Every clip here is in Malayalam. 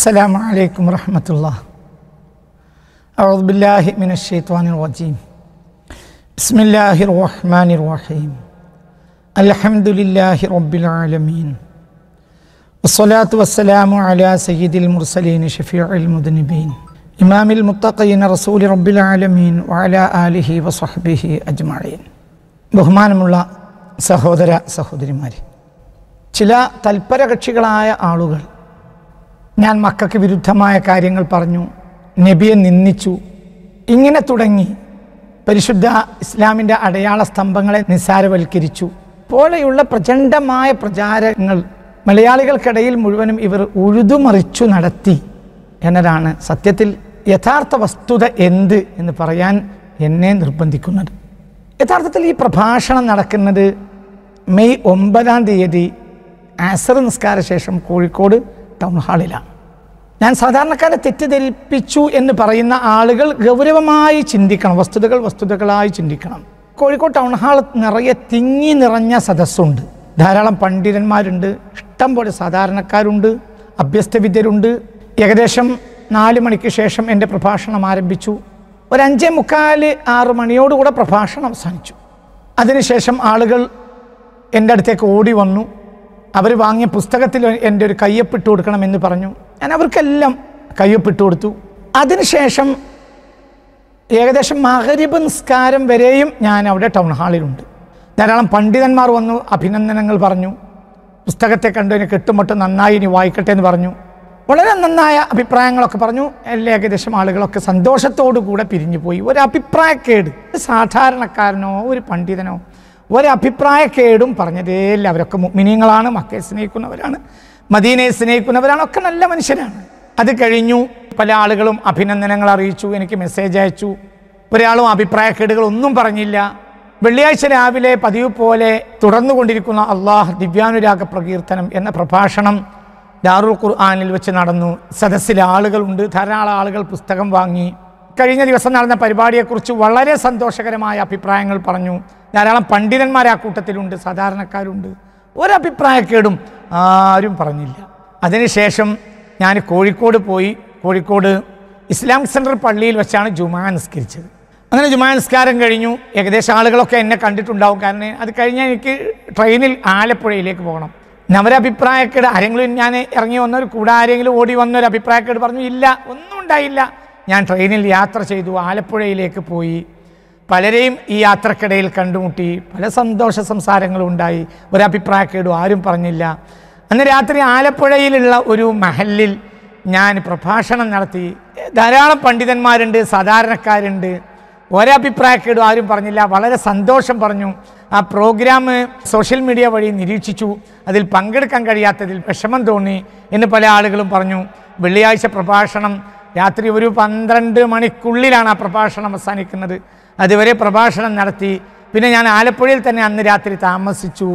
السلام عليكم ورحمة الله أعوذ بالله من الشيطان الرجيم بسم الله الرحمن الرحيم الحمد لله رب العالمين والصلاة والسلام على سيد المرسلين شفيع المذنبين إمام المتقين رسول رب العالمين وعلى آله وصحبه أجمعين ബഹുമാനമുള്ള സഹോദര സഹോദരിമാരെ ചില തൽപരകക്ഷികളായ ആളുകൾ ഞാൻ മക്കൾക്ക് വിരുദ്ധമായ കാര്യങ്ങൾ പറഞ്ഞു നബിയെ നിന്ദിച്ചു ഇങ്ങനെ തുടങ്ങി പരിശുദ്ധ ഇസ്ലാമിൻ്റെ അടയാള സ്തംഭങ്ങളെ നിസ്സാരവൽക്കരിച്ചു പോലെയുള്ള പ്രചണ്ഡമായ പ്രചാരങ്ങൾ മലയാളികൾക്കിടയിൽ മുഴുവനും ഇവർ ഉഴുതുമറിച്ചു നടത്തി എന്നതാണ് സത്യത്തിൽ യഥാർത്ഥ വസ്തുത എന്ത് എന്ന് പറയാൻ എന്നെ നിർബന്ധിക്കുന്നത് യഥാർത്ഥത്തിൽ ഈ പ്രഭാഷണം നടക്കുന്നത് മെയ് ഒമ്പതാം തീയതി ആസർ നിസ്കാര ശേഷം കോഴിക്കോട് ടൗൺ ഹാളിലാണ് ഞാൻ സാധാരണക്കാരെ തെറ്റിദ്ധരിപ്പിച്ചു എന്ന് പറയുന്ന ആളുകൾ ഗൗരവമായി ചിന്തിക്കണം വസ്തുതകൾ വസ്തുതകളായി ചിന്തിക്കണം കോഴിക്കോട് ടൗൺ ഹാൾ നിറയെ തിങ്ങി നിറഞ്ഞ സദസ്സുണ്ട് ധാരാളം പണ്ഡിതന്മാരുണ്ട് ഇഷ്ടം പോലെ സാധാരണക്കാരുണ്ട് അഭ്യസ്തവിദ്യരുണ്ട് ഏകദേശം നാല് മണിക്ക് ശേഷം എൻ്റെ പ്രഭാഷണം ആരംഭിച്ചു ഒരു അഞ്ചേ മുക്കാല് ആറ് മണിയോടുകൂടെ പ്രഭാഷണം അവസാനിച്ചു അതിനുശേഷം ആളുകൾ എൻ്റെ അടുത്തേക്ക് ഓടി വന്നു അവർ വാങ്ങിയ പുസ്തകത്തിൽ എൻ്റെ ഒരു കയ്യൊപ്പിട്ട് കൊടുക്കണമെന്ന് പറഞ്ഞു ഞാൻ അവർക്കെല്ലാം കയ്യൊപ്പിട്ട് കൊടുത്തു അതിനുശേഷം ഏകദേശം മഹരിബ് നിസ്കാരം വരെയും ഞാൻ അവിടെ ടൗൺ ഹാളിലുണ്ട് ധാരാളം പണ്ഡിതന്മാർ വന്നു അഭിനന്ദനങ്ങൾ പറഞ്ഞു പുസ്തകത്തെ കണ്ടു ഇനി കെട്ടുമട്ടും നന്നായി ഇനി വായിക്കട്ടെ എന്ന് പറഞ്ഞു വളരെ നന്നായ അഭിപ്രായങ്ങളൊക്കെ പറഞ്ഞു എല്ലാ ഏകദേശം ആളുകളൊക്കെ സന്തോഷത്തോടു കൂടെ പിരിഞ്ഞു പോയി ഒരു അഭിപ്രായക്കേട് ഒരു സാധാരണക്കാരനോ ഒരു പണ്ഡിതനോ ഒരു അഭിപ്രായക്കേടും പറഞ്ഞതേ ഇല്ല അവരൊക്കെ മിനിങ്ങളാണ് മക്കളെ സ്നേഹിക്കുന്നവരാണ് മദീനയെ സ്നേഹിക്കുന്നവരാണ് ഒക്കെ നല്ല മനുഷ്യരാണ് അത് കഴിഞ്ഞു പല ആളുകളും അഭിനന്ദനങ്ങൾ അറിയിച്ചു എനിക്ക് മെസ്സേജ് അയച്ചു ഒരാളും അഭിപ്രായക്കേടുകൾ ഒന്നും പറഞ്ഞില്ല വെള്ളിയാഴ്ച രാവിലെ പതിവ് പോലെ തുടർന്നുകൊണ്ടിരിക്കുന്ന അള്ളാഹ് ദിവ്യാനുരാഗ പ്രകീർത്തനം എന്ന പ്രഭാഷണം ദാറുൽ ഖുർആാനിൽ വെച്ച് നടന്നു സദസ്സിൽ ആളുകളുണ്ട് ധാരാളം ആളുകൾ പുസ്തകം വാങ്ങി കഴിഞ്ഞ ദിവസം നടന്ന പരിപാടിയെക്കുറിച്ച് വളരെ സന്തോഷകരമായ അഭിപ്രായങ്ങൾ പറഞ്ഞു ധാരാളം പണ്ഡിതന്മാർ ആ കൂട്ടത്തിലുണ്ട് സാധാരണക്കാരുണ്ട് ഒരഭിപ്രായക്കേടും ആരും പറഞ്ഞില്ല അതിനുശേഷം ഞാൻ കോഴിക്കോട് പോയി കോഴിക്കോട് ഇസ്ലാമിക് സെൻട്രൽ പള്ളിയിൽ വെച്ചാണ് ജുമാ നിസ്കരിച്ചത് അങ്ങനെ ജുമാ നിസ്കാരം കഴിഞ്ഞു ഏകദേശം ആളുകളൊക്കെ എന്നെ കണ്ടിട്ടുണ്ടാവും കാരണം അത് കഴിഞ്ഞാൽ എനിക്ക് ട്രെയിനിൽ ആലപ്പുഴയിലേക്ക് പോകണം നവരഭിപ്രായക്കേട് ആരെങ്കിലും ഞാൻ ഇറങ്ങി വന്നൊരു കൂടെ ആരെങ്കിലും ഓടി വന്നൊരു അഭിപ്രായക്കേട് പറഞ്ഞു ഇല്ല ഒന്നും ഉണ്ടായില്ല ഞാൻ ട്രെയിനിൽ യാത്ര ചെയ്തു ആലപ്പുഴയിലേക്ക് പോയി പലരെയും ഈ യാത്രക്കിടയിൽ കണ്ടുമുട്ടി പല സന്തോഷ സംസാരങ്ങളും ഉണ്ടായി ഒരഭിപ്രായക്കേടും ആരും പറഞ്ഞില്ല അന്ന് രാത്രി ആലപ്പുഴയിലുള്ള ഒരു മഹലിൽ ഞാൻ പ്രഭാഷണം നടത്തി ധാരാളം പണ്ഡിതന്മാരുണ്ട് സാധാരണക്കാരുണ്ട് ഒരഭിപ്രായക്കേടും ആരും പറഞ്ഞില്ല വളരെ സന്തോഷം പറഞ്ഞു ആ പ്രോഗ്രാം സോഷ്യൽ മീഡിയ വഴി നിരീക്ഷിച്ചു അതിൽ പങ്കെടുക്കാൻ കഴിയാത്തതിൽ വിഷമം തോന്നി എന്ന് പല ആളുകളും പറഞ്ഞു വെള്ളിയാഴ്ച പ്രഭാഷണം രാത്രി ഒരു പന്ത്രണ്ട് മണിക്കുള്ളിലാണ് ആ പ്രഭാഷണം അവസാനിക്കുന്നത് അതുവരെ പ്രഭാഷണം നടത്തി പിന്നെ ഞാൻ ആലപ്പുഴയിൽ തന്നെ അന്ന് രാത്രി താമസിച്ചു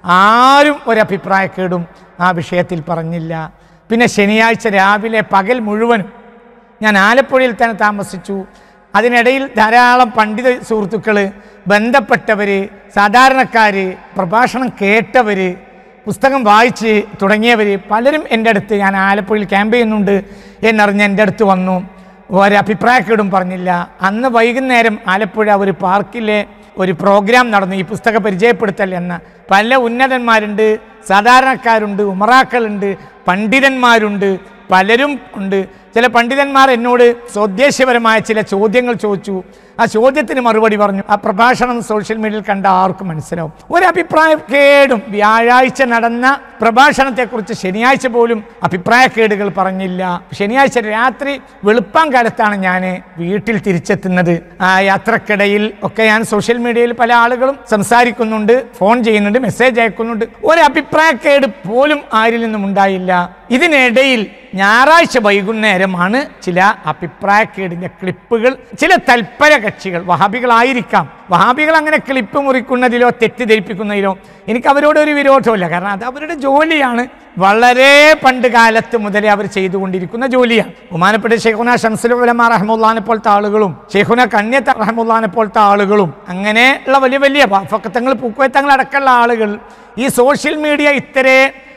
ആരും ഒരഭിപ്രായക്കേടും ആ വിഷയത്തിൽ പറഞ്ഞില്ല പിന്നെ ശനിയാഴ്ച രാവിലെ പകൽ മുഴുവനും ഞാൻ ആലപ്പുഴയിൽ തന്നെ താമസിച്ചു അതിനിടയിൽ ധാരാളം പണ്ഡിത സുഹൃത്തുക്കൾ ബന്ധപ്പെട്ടവർ സാധാരണക്കാർ പ്രഭാഷണം കേട്ടവർ പുസ്തകം വായിച്ച് തുടങ്ങിയവർ പലരും എൻ്റെ അടുത്ത് ഞാൻ ആലപ്പുഴയിൽ ക്യാമ്പ് ചെയ്യുന്നുണ്ട് എന്നറിഞ്ഞ് എൻ്റെ അടുത്ത് വന്നു ഒരഭിപ്രായക്കേടും പറഞ്ഞില്ല അന്ന് വൈകുന്നേരം ആലപ്പുഴ ഒരു പാർക്കിലെ ഒരു പ്രോഗ്രാം നടന്നു ഈ പുസ്തക പരിചയപ്പെടുത്തൽ എന്ന പല ഉന്നതന്മാരുണ്ട് സാധാരണക്കാരുണ്ട് ഉമറാക്കളുണ്ട് പണ്ഡിതന്മാരുണ്ട് പലരും ഉണ്ട് ചില പണ്ഡിതന്മാർ എന്നോട് സ്വദ്ദേശ്യപരമായ ചില ചോദ്യങ്ങൾ ചോദിച്ചു ആ ചോദ്യത്തിന് മറുപടി പറഞ്ഞു ആ പ്രഭാഷണം സോഷ്യൽ മീഡിയയിൽ കണ്ട ആർക്കും മനസ്സിലാവും ഒരു അഭിപ്രായക്കേടും വ്യാഴാഴ്ച നടന്ന പ്രഭാഷണത്തെക്കുറിച്ച് ശനിയാഴ്ച പോലും അഭിപ്രായക്കേടുകൾ പറഞ്ഞില്ല ശനിയാഴ്ച രാത്രി വെളുപ്പാൻ കാലത്താണ് ഞാൻ വീട്ടിൽ തിരിച്ചെത്തുന്നത് ആ യാത്രക്കിടയിൽ ഒക്കെ ഞാൻ സോഷ്യൽ മീഡിയയിൽ പല ആളുകളും സംസാരിക്കുന്നുണ്ട് ഫോൺ ചെയ്യുന്നുണ്ട് മെസ്സേജ് അയക്കുന്നുണ്ട് ഒരു അഭിപ്രായക്കേട് പോലും ആരിൽ നിന്നും ഉണ്ടായില്ല ഇതിനിടയിൽ ഞായറാഴ്ച വൈകുന്നേരമാണ് ചില അഭിപ്രായക്കേടിൻ്റെ ക്ലിപ്പുകൾ ചില തൽപര കക്ഷികൾ വഹാബികളായിരിക്കാം വഹാബികൾ അങ്ങനെ ക്ലിപ്പ് മുറിക്കുന്നതിലോ തെറ്റിദ്ധരിപ്പിക്കുന്നതിലോ എനിക്ക് അവരോട് ഒരു വിരോധമില്ല കാരണം അത് അവരുടെ ജോലിയാണ് വളരെ പണ്ട് കാലത്ത് മുതലേ അവർ ചെയ്തുകൊണ്ടിരിക്കുന്ന ജോലിയാണ് ബഹുമാനപ്പെട്ട ഷെയ്ഖുന ഷംസുൽ ഉലമ റഹമുല്ലാനെ പോലത്തെ ആളുകളും ഷെയ്ഖുന കന്യത്ത റഹമുല്ലാനെ പോലത്തെ ആളുകളും അങ്ങനെയുള്ള വലിയ വലിയ ഫക്കത്തങ്ങൾ പൂക്കുവത്തങ്ങൾ അടക്കമുള്ള ആളുകൾ ഈ സോഷ്യൽ മീഡിയ ഇത്തരെ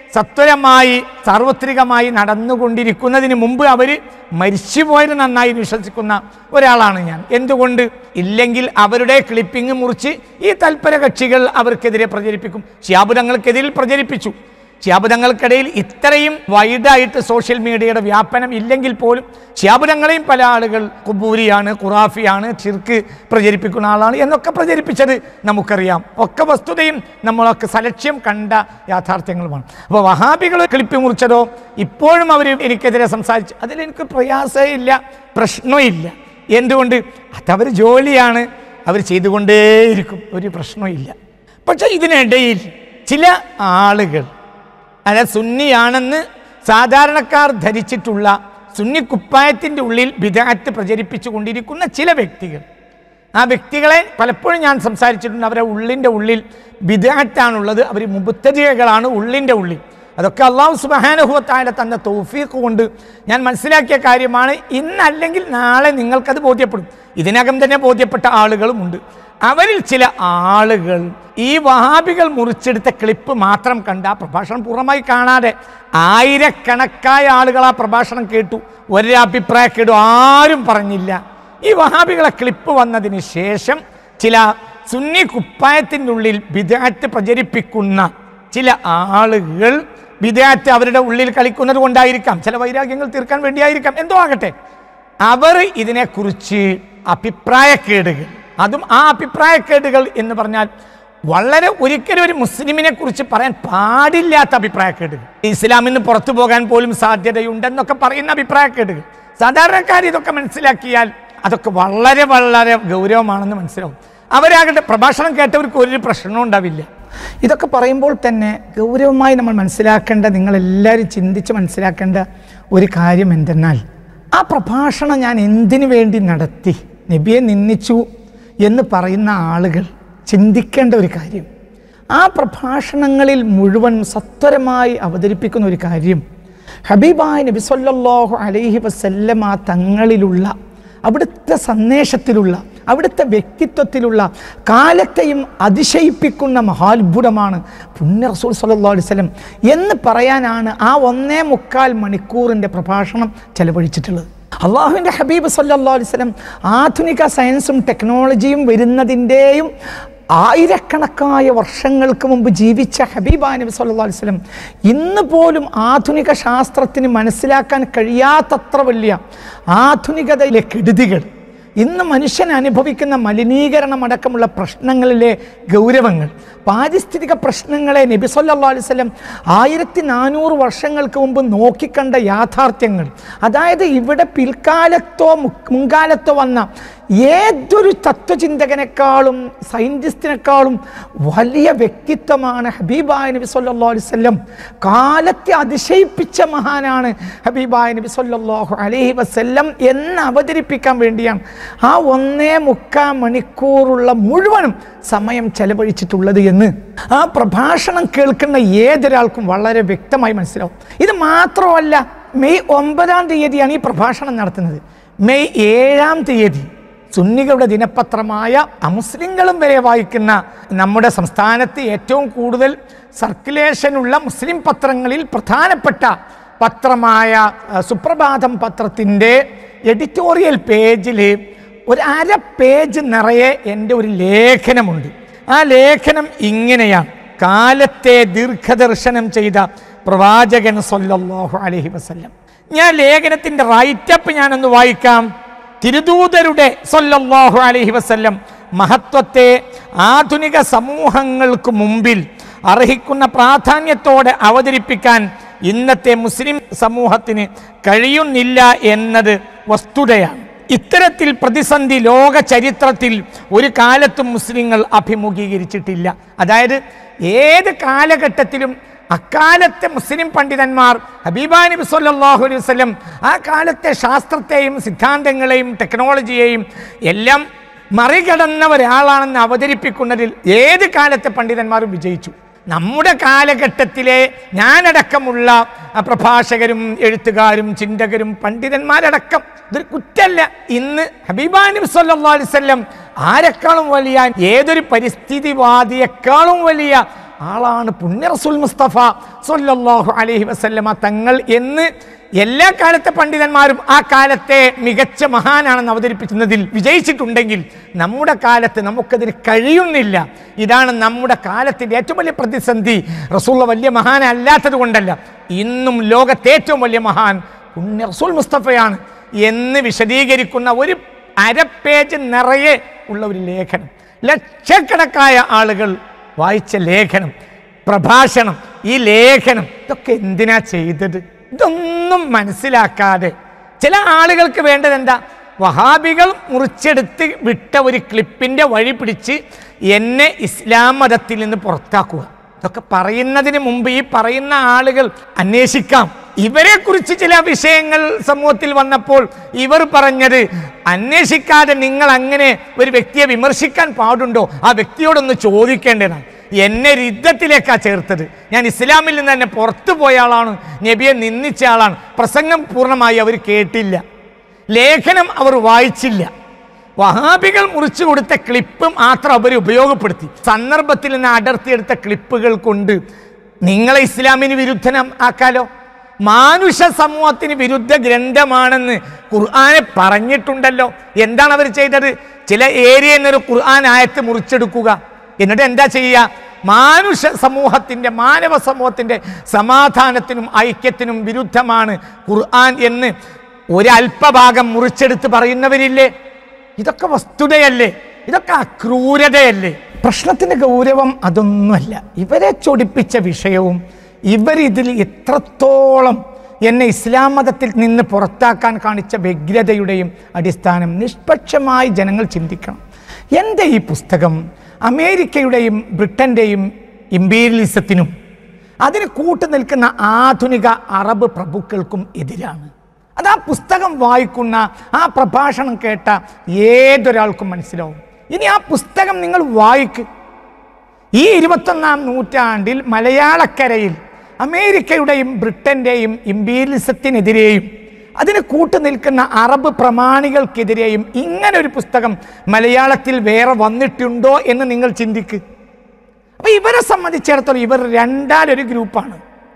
സത്വരമായി സാർവത്രികമായി നടന്നുകൊണ്ടിരിക്കുന്നതിന് മുമ്പ് അവർ മരിച്ചുപോയത് നന്നായി എന്ന് വിശ്വസിക്കുന്ന ഒരാളാണ് ഞാൻ എന്തുകൊണ്ട് ഇല്ലെങ്കിൽ അവരുടെ ക്ലിപ്പിംഗ് മുറിച്ച് ഈ തൽപര കക്ഷികൾ അവർക്കെതിരെ പ്രചരിപ്പിക്കും ശിയാബുദങ്ങൾക്കെതിരിൽ പ്രചരിപ്പിച്ചു ശിയാബുദങ്ങൾക്കിടയിൽ ഇത്രയും വൈഡായിട്ട് സോഷ്യൽ മീഡിയയുടെ വ്യാപനം ഇല്ലെങ്കിൽ പോലും ശിയാബുദങ്ങളെയും പല ആളുകൾ കുബൂരിയാണ് ഖുറാഫിയാണ് ചിർക്ക് പ്രചരിപ്പിക്കുന്ന ആളാണ് എന്നൊക്കെ പ്രചരിപ്പിച്ചത് നമുക്കറിയാം ഒക്കെ വസ്തുതയും നമ്മളൊക്കെ സലക്ഷ്യം കണ്ട യാഥാർത്ഥ്യങ്ങളുമാണ് അപ്പോൾ വഹാബികൾ ക്ലിപ്പ് മുറിച്ചതോ ഇപ്പോഴും അവർ എനിക്കെതിരെ സംസാരിച്ചു അതിലെനിക്ക് പ്രയാസമേ ഇല്ല പ്രശ്നമില്ല എന്തുകൊണ്ട് അതവർ ജോലിയാണ് അവർ ചെയ്തുകൊണ്ടേയിരിക്കും ഒരു പ്രശ്നമില്ല പക്ഷേ ഇതിനിടയിൽ ചില ആളുകൾ അതായത് സുന്നിയാണെന്ന് സാധാരണക്കാർ ധരിച്ചിട്ടുള്ള സുന്നി കുപ്പായത്തിൻ്റെ ഉള്ളിൽ വിദാറ്റ് പ്രചരിപ്പിച്ചു കൊണ്ടിരിക്കുന്ന ചില വ്യക്തികൾ ആ വ്യക്തികളെ പലപ്പോഴും ഞാൻ സംസാരിച്ചിട്ടുണ്ട് അവരെ ഉള്ളിൻ്റെ ഉള്ളിൽ വിദാറ്റാണുള്ളത് അവർ മുബത്തതികളാണ് ഉള്ളിൻ്റെ ഉള്ളിൽ അതൊക്കെ അള്ളാഹു സുബാനുഭവത്തായ തന്ന തൗഫീഖ് കൊണ്ട് ഞാൻ മനസ്സിലാക്കിയ കാര്യമാണ് ഇന്നല്ലെങ്കിൽ നാളെ നിങ്ങൾക്കത് ബോധ്യപ്പെടും ഇതിനകം തന്നെ ബോധ്യപ്പെട്ട ആളുകളുമുണ്ട് അവരിൽ ചില ആളുകൾ ഈ വഹാബികൾ മുറിച്ചെടുത്ത ക്ലിപ്പ് മാത്രം കണ്ട ആ പ്രഭാഷണം പൂർണ്ണമായി കാണാതെ ആയിരക്കണക്കായ ആളുകൾ ആ പ്രഭാഷണം കേട്ടു ഒരഭിപ്രായം കേട്ടു ആരും പറഞ്ഞില്ല ഈ വഹാബികളെ ക്ലിപ്പ് വന്നതിന് ശേഷം ചില സുന്നി കുപ്പായത്തിൻ്റെ ഉള്ളിൽ വിദാറ്റ് പ്രചരിപ്പിക്കുന്ന ചില ആളുകൾ വിദാറ്റ് അവരുടെ ഉള്ളിൽ കളിക്കുന്നത് കൊണ്ടായിരിക്കാം ചില വൈരാഗ്യങ്ങൾ തീർക്കാൻ വേണ്ടിയായിരിക്കാം എന്തോ ആകട്ടെ അവർ ഇതിനെക്കുറിച്ച് അഭിപ്രായക്കേടുകൾ അതും ആ അഭിപ്രായക്കേടുകൾ എന്ന് പറഞ്ഞാൽ വളരെ ഒരിക്കലും ഒരു മുസ്ലിമിനെ കുറിച്ച് പറയാൻ പാടില്ലാത്ത അഭിപ്രായക്കേടുകൾ ഇസ്ലാമിൽ നിന്ന് പുറത്തു പോകാൻ പോലും സാധ്യതയുണ്ടെന്നൊക്കെ പറയുന്ന അഭിപ്രായക്കേടുകൾ സാധാരണക്കാർ ഇതൊക്കെ മനസ്സിലാക്കിയാൽ അതൊക്കെ വളരെ വളരെ ഗൗരവമാണെന്ന് മനസ്സിലാവും അവരാകട്ടെ പ്രഭാഷണം കേട്ടവർക്ക് ഒരു പ്രശ്നവും ഉണ്ടാവില്ല ഇതൊക്കെ പറയുമ്പോൾ തന്നെ ഗൗരവമായി നമ്മൾ മനസ്സിലാക്കേണ്ട നിങ്ങളെല്ലാവരും ചിന്തിച്ച് മനസ്സിലാക്കേണ്ട ഒരു കാര്യം എന്തെന്നാൽ ആ പ്രഭാഷണം ഞാൻ എന്തിനു വേണ്ടി നടത്തി നബിയെ നിന്ദിച്ചു എന്ന് പറയുന്ന ആളുകൾ ചിന്തിക്കേണ്ട ഒരു കാര്യം ആ പ്രഭാഷണങ്ങളിൽ മുഴുവൻ സത്വരമായി അവതരിപ്പിക്കുന്ന ഒരു കാര്യം ഹബീബായ് നബി സല്ലല്ലാഹു അലൈഹി വസല്ലമ തങ്ങളിലുള്ള അവിടുത്തെ സന്ദേശത്തിലുള്ള അവിടുത്തെ വ്യക്തിത്വത്തിലുള്ള കാലത്തെയും അതിശയിപ്പിക്കുന്ന മഹാത്ഭുതമാണ് പുണ്യ റസൂൽ സല്ലല്ലാഹു അലൈഹി വസല്ലം എന്ന് പറയാനാണ് ആ ഒന്നേ മുക്കാൽ മണിക്കൂറിൻ്റെ പ്രഭാഷണം ചെലവഴിച്ചിട്ടുള്ളത് അള്ളാഹുവിൻ്റെ ഹബീബ് സല്ലല്ലാഹു അലൈഹി വസല്ലം ആധുനിക സയൻസും ടെക്നോളജിയും വരുന്നതിൻ്റെയും ആയിരക്കണക്കായ വർഷങ്ങൾക്ക് മുമ്പ് ജീവിച്ച ഹബീബ നബി സല്ലല്ലാഹു അലൈഹി വസല്ലം ഇന്ന് പോലും ആധുനിക ശാസ്ത്രത്തിന് മനസ്സിലാക്കാൻ കഴിയാത്തത്ര വലിയ ആധുനികതയിലെ കെടുതികൾ ഇന്ന് മനുഷ്യൻ അനുഭവിക്കുന്ന മലിനീകരണം അടക്കമുള്ള പ്രശ്നങ്ങളിലെ ഗൗരവങ്ങൾ പാരിസ്ഥിതിക പ്രശ്നങ്ങളെ നബി സല്ലല്ലാഹു അലൈഹി വസല്ലം ആയിരത്തി നാനൂറ് വർഷങ്ങൾക്ക് മുമ്പ് നോക്കിക്കണ്ട യാഥാർത്ഥ്യങ്ങൾ അതായത് ഇവിടെ പിൽക്കാലത്തോ മു- മുൻകാലത്തോ വന്ന ഏതൊരു തത്വചിന്തകനേക്കാളും സയൻറ്റിസ്റ്റിനേക്കാളും വലിയ വ്യക്തിത്വമാണ് ഹബീബായ നബി സല്ലല്ലാഹു അലൈഹി വസല്ലം കാലത്തെ അതിശയിപ്പിച്ച മഹാനാണ് ഹബീബായ നബി സല്ലല്ലാഹു അലൈഹി വസല്ലം എന്ന് അവതരിപ്പിക്കാൻ വേണ്ടിയാണ് ആ ഒന്നേ മുക്കാ മണിക്കൂറുള്ള മുഴുവനും സമയം ചെലവഴിച്ചിട്ടുള്ളത് എന്ന് ആ പ്രഭാഷണം കേൾക്കുന്ന ഏതൊരാൾക്കും വളരെ വ്യക്തമായി മനസ്സിലാവും ഇത് മാത്രമല്ല മെയ് ഒമ്പതാം തീയതിയാണ് ഈ പ്രഭാഷണം നടത്തുന്നത് മെയ് ഏഴാം തീയതി സുന്നികളുടെ ദിനപത്രമായ അമുസ്ലിങ്ങളും വരെ വായിക്കുന്ന നമ്മുടെ സംസ്ഥാനത്ത് ഏറ്റവും കൂടുതൽ സർക്കുലേഷനുള്ള മുസ്ലിം പത്രങ്ങളിൽ പ്രധാനപ്പെട്ട പത്രമായ അഹ്, സുപ്രഭാതം പത്രത്തിൻ്റെ എഡിറ്റോറിയൽ പേജിൽ ഒരു അര പേജ് നിറയെ എൻ്റെ ഒരു ലേഖനമുണ്ട് ആ ലേഖനം ഇങ്ങനെയാണ് കാലത്തെ ദീർഘദർശനം ചെയ്ത പ്രവാചകൻ സല്ലല്ലാഹു അലൈഹി വസല്ലം ഞാൻ ലേഖനത്തിൻ്റെ റൈറ്റപ്പ് ഞാനൊന്ന് വായിക്കാം തിരുദൂതരുടെ സല്ലല്ലാഹു അലൈഹി വസല്ലം മഹത്വത്തെ ആധുനിക സമൂഹങ്ങൾക്ക് മുമ്പിൽ അർഹിക്കുന്ന പ്രാധാന്യത്തോടെ അവതരിപ്പിക്കാൻ ഇന്നത്തെ മുസ്ലിം സമൂഹത്തിന് കഴിയുന്നില്ല എന്നത് വസ്തുതയാണ് ഇത്തരത്തിൽ പ്രതിസന്ധി ലോക ചരിത്രത്തിൽ ഒരു കാലത്തും മുസ്ലിങ്ങൾ അഭിമുഖീകരിച്ചിട്ടില്ല അതായത് ഏത് കാലഘട്ടത്തിലും അക്കാലത്തെ മുസ്ലിം പണ്ഡിതന്മാർ ഹബീബാ നബി സല്ലല്ലാഹു അലൈഹി വസല്ലം ആ കാലത്തെ ശാസ്ത്രത്തെയും സിദ്ധാന്തങ്ങളെയും ടെക്നോളജിയെയും എല്ലാം മറികടന്ന ഒരാളാണെന്ന് അവതരിപ്പിക്കുന്നതിൽ ഏത് കാലത്തെ പണ്ഡിതന്മാരും വിജയിച്ചു നമ്മുടെ കാലഘട്ടത്തിലെ ഞാനടക്കമുള്ള ആ, പ്രഭാഷകരും എഴുത്തുകാരും ചിന്തകരും പണ്ഡിതന്മാരടക്കം ഇതൊരു കുറ്റല്ല ഇന്ന് ഹബീബാ നബി സല്ലല്ലാഹു അലൈഹി വസല്ലം ആരെക്കാളും വലിയ ഏതൊരു പരിസ്ഥിതിവാദിയെക്കാളും വലിയ ആളാണ് പുണ്യ റസൂൽ മുസ്തഫ സല്ലല്ലാഹു അലൈഹി വസല്ലമ തങ്ങൾ എന്ന് എല്ലാ കാലത്തെ പണ്ഡിതന്മാരും ആ കാലത്തെ മികച്ച മഹാനാണെന്ന് അവതരിപ്പിക്കുന്നതിൽ വിജയിച്ചിട്ടുണ്ടെങ്കിൽ നമ്മുടെ കാലത്ത് നമുക്കതിന് കഴിയുന്നില്ല ഇതാണ് നമ്മുടെ കാലത്തിൻ്റെ ഏറ്റവും വലിയ പ്രതിസന്ധി റസൂള്ള വലിയ മഹാനല്ലാത്തത് കൊണ്ടല്ല ഇന്നും ലോകത്തെ ഏറ്റവും വലിയ മഹാൻ പുണ്യ റസൂൽ മുസ്തഫയാണ് എന്ന് വിശദീകരിക്കുന്ന ഒരു അര പേജ് നിറയെ ഉള്ള ഒരു ലേഖനം ലക്ഷക്കണക്കായ ആളുകൾ വായിച്ച ലേഖനം പ്രഭാഷണം ഈ ലേഖനം ഇതൊക്കെ എന്തിനാ ചെയ്തത് ഇതൊന്നും മനസ്സിലാക്കാതെ ചില ആളുകൾക്ക് വേണ്ടത് എന്താ വഹാബികൾ മുറിച്ചെടുത്ത് വിട്ട ഒരു ക്ലിപ്പിന്റെ വഴി പിടിച്ച് എന്നെ ഇസ്ലാം മതത്തിൽ നിന്ന് പുറത്താക്കുക ഇതൊക്കെ പറയുന്നതിന് മുമ്പ് ഈ പറയുന്ന ആളുകൾ അന്വേഷിക്കാം ഇവരെ കുറിച്ച് ചില വിഷയങ്ങൾ സമൂഹത്തിൽ വന്നപ്പോൾ ഇവർ പറഞ്ഞത് അന്വേഷിക്കാതെ നിങ്ങൾ അങ്ങനെ ഒരു വ്യക്തിയെ വിമർശിക്കാൻ പാടുണ്ടോ ആ വ്യക്തിയോടൊന്ന് ചോദിക്കേണ്ടതാണ് എന്നെ യുദ്ധത്തിലേക്കാ ചേർത്തത് ഞാൻ ഇസ്ലാമിൽ നിന്ന് തന്നെ പുറത്തു പോയ ആളാണ് നബിയെ നിന്ദിച്ച ആളാണ് പ്രസംഗം പൂർണ്ണമായി അവർ കേട്ടില്ല ലേഖനം അവർ വായിച്ചില്ല വഹാബികൾ മുറിച്ചു കൊടുത്ത ക്ലിപ്പ് മാത്രം അവർ ഉപയോഗപ്പെടുത്തി സന്ദർഭത്തിൽ നിന്ന് അടർത്തിയെടുത്ത ക്ലിപ്പുകൾ കൊണ്ട് നിങ്ങളെ ഇസ്ലാമിന് വിരുദ്ധനം ആക്കാലോ മാനുഷ സമൂഹത്തിന് വിരുദ്ധ ഗ്രന്ഥമാണെന്ന് ഖുർആനെ പറഞ്ഞിട്ടുണ്ടല്ലോ എന്താണ് അവർ ചെയ്തത് ചില ഏരിയയിൽ നിന്നൊരു ഖുർആൻ ആയത്ത് മുറിച്ചെടുക്കുക എന്നിട്ട് എന്താ ചെയ്യുക മാനുഷ സമൂഹത്തിൻ്റെ മാനവ സമൂഹത്തിൻ്റെ സമാധാനത്തിനും ഐക്യത്തിനും വിരുദ്ധമാണ് ഖുർആൻ എന്ന് ഒരല്പഭാഗം മുറിച്ചെടുത്ത് പറയുന്നവരില്ലേ ഇതൊക്കെ വസ്തുതയല്ലേ ഇതൊക്കെ അക്രൂരതയല്ലേ പ്രശ്നത്തിന്റെ ഗൗരവം അതൊന്നുമല്ല ഇവരെ ചൊടിപ്പിച്ച വിഷയവും ഇവരിതിൽ എത്രത്തോളം എന്നെ ഇസ്ലാം മതത്തിൽ നിന്ന് പുറത്താക്കാൻ കാണിച്ച വ്യഗ്രതയുടെയും അടിസ്ഥാനം നിഷ്പക്ഷമായി ജനങ്ങൾ ചിന്തിക്കണം എൻ്റെ ഈ പുസ്തകം അമേരിക്കയുടെയും ബ്രിട്ടൻ്റെയും ഇമ്പീരിയലിസത്തിനും അതിന് കൂട്ടു നിൽക്കുന്ന ആധുനിക അറബ് പ്രഭുക്കൾക്കും എതിരാണ് അത് ആ പുസ്തകം വായിക്കുന്ന ആ പ്രഭാഷണം കേട്ട ഏതൊരാൾക്കും മനസ്സിലാവും ഇനി ആ പുസ്തകം നിങ്ങൾ വായിക്ക് ഈ ഇരുപത്തൊന്നാം നൂറ്റാണ്ടിൽ മലയാളക്കരയിൽ അമേരിക്കയുടെയും ബ്രിട്ടൻ്റെയും ഇമ്പീരിയലിസത്തിനെതിരെയും അതിന് കൂട്ടു നിൽക്കുന്ന അറബ് പ്രമാണികൾക്കെതിരെയും ഇങ്ങനെ ഒരു പുസ്തകം മലയാളത്തിൽ വേറെ വന്നിട്ടുണ്ടോ എന്ന് നിങ്ങൾ ചിന്തിക്ക് അപ്പൊ ഇവരെ സംബന്ധിച്ചിടത്തോളം ഇവർ രണ്ടാലൊരു ഗ്രൂപ്പാണ്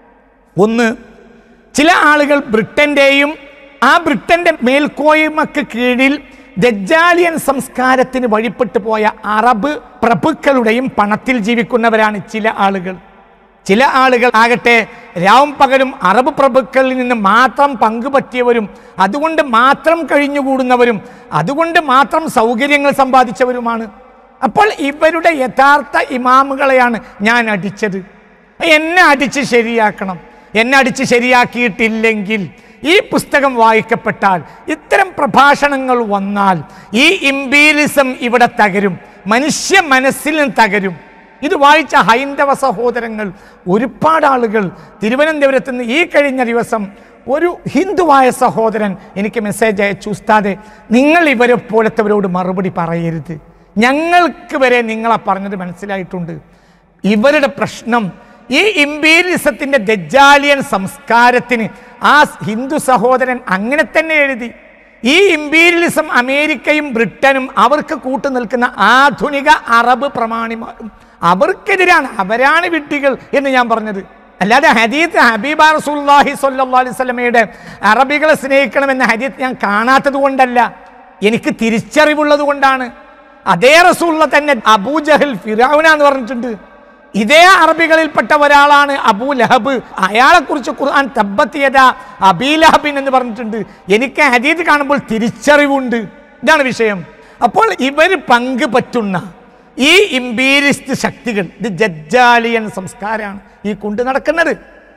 ഒന്ന് ചില ആളുകൾ ബ്രിട്ടൻ്റെയും ആ ബ്രിട്ടന്റെ മേൽക്കോയ്മക്ക് കീഴിൽ ദജ്ജാലിയൻ സംസ്കാരത്തിന് വഴിപ്പെട്ടു പോയ അറബ് പ്രഭുക്കളുടെയും പണത്തിൽ ജീവിക്കുന്നവരാണ് ചില ആളുകൾ ചില ആളുകൾ ആകട്ടെ രാവും പകലും അറബ് പ്രഭുക്കളിൽ നിന്ന് മാത്രം പങ്കുപറ്റിയവരും അതുകൊണ്ട് മാത്രം കഴിഞ്ഞുകൂടുന്നവരും അതുകൊണ്ട് മാത്രം സൗകര്യങ്ങൾ സമ്പാദിച്ചവരുമാണ് അപ്പോൾ ഇവരുടെ യഥാർത്ഥ ഇമാമുകളെയാണ് ഞാൻ അടിച്ചത് എന്നെ അടിച്ച് ശരിയാക്കണം എന്നെ അടിച്ച് ശരിയാക്കിയിട്ടില്ലെങ്കിൽ ഈ പുസ്തകം വായിക്കപ്പെട്ടാൽ ഇത്തരം പ്രഭാഷണങ്ങൾ വന്നാൽ ഈ ഇമ്പീരിസം ഇവിടെ തകരും മനുഷ്യ മനസ്സിൽ നിന്ന് തകരും ഇത് വായിച്ച ഹൈന്ദവ സഹോദരങ്ങൾ ഒരുപാട് ആളുകൾ തിരുവനന്തപുരത്ത് നിന്ന് ഈ കഴിഞ്ഞ ദിവസം ഒരു ഹിന്ദുവായ സഹോദരൻ എനിക്ക് മെസ്സേജ് അയച്ചു ഉസ്താദെ നിങ്ങൾ ഇവരെ പോലത്തവരോട് മറുപടി പറയരുത് ഞങ്ങൾക്ക് വരെ നിങ്ങളെ പറഞ്ഞത് മനസ്സിലായിട്ടുണ്ട് ഇവരുടെ പ്രശ്നം ഈ ഇമ്പീരിയസത്തിന്റെ ദജ്ജാലിയൻ സംസ്കാരത്തിന് ആ ഹിന്ദു സഹോദരൻ അങ്ങനെ തന്നെ എഴുതി ഈ ഇമ്പീരിയലിസം അമേരിക്കയും ബ്രിട്ടനും അവർക്ക് കൂട്ടു നിൽക്കുന്ന ആധുനിക അറബ് പ്രമാണിമാരും അവർക്കെതിരാണ് അവരാണ് വിഡ്ഢികൾ എന്ന് ഞാൻ പറഞ്ഞത് അല്ലാതെ ഹദീത്ത് ഹബീബ റസൂല്ലാഹി സ്വല്ലല്ലാഹി അലൈഹി വസല്ലമയുടെ അറബികളെ സ്നേഹിക്കണമെന്ന ഹദീത്ത് ഞാൻ കാണാത്തത് കൊണ്ടല്ല എനിക്ക് തിരിച്ചറിവുള്ളത് കൊണ്ടാണ് അതേ റസൂള്ള തന്നെ അബൂജഹൽ ഫിറൗന എന്ന് പറഞ്ഞിട്ടുണ്ട് ഇതേ അറബികളിൽപ്പെട്ട ഒരാളാണ് അബൂ ലഹബ് അയാളെ കുറിച്ച് ഖുർആൻ തബ്ബത്തിയത അബീലഹബിൻ എന്ന് പറഞ്ഞിട്ടുണ്ട് എനിക്ക് ഹദീത് കാണുമ്പോൾ തിരിച്ചറിവുണ്ട് ഇതാണ് വിഷയം അപ്പോൾ ഇവർ പങ്ക് പറ്റുന്ന ഈ ഇമ്പീരിസ്റ്റ് ശക്തികൾ ഇത് ജജ്ജാലിയൻ സംസ്കാരമാണ് ഈ കൊണ്ടു നടക്കുന്നത്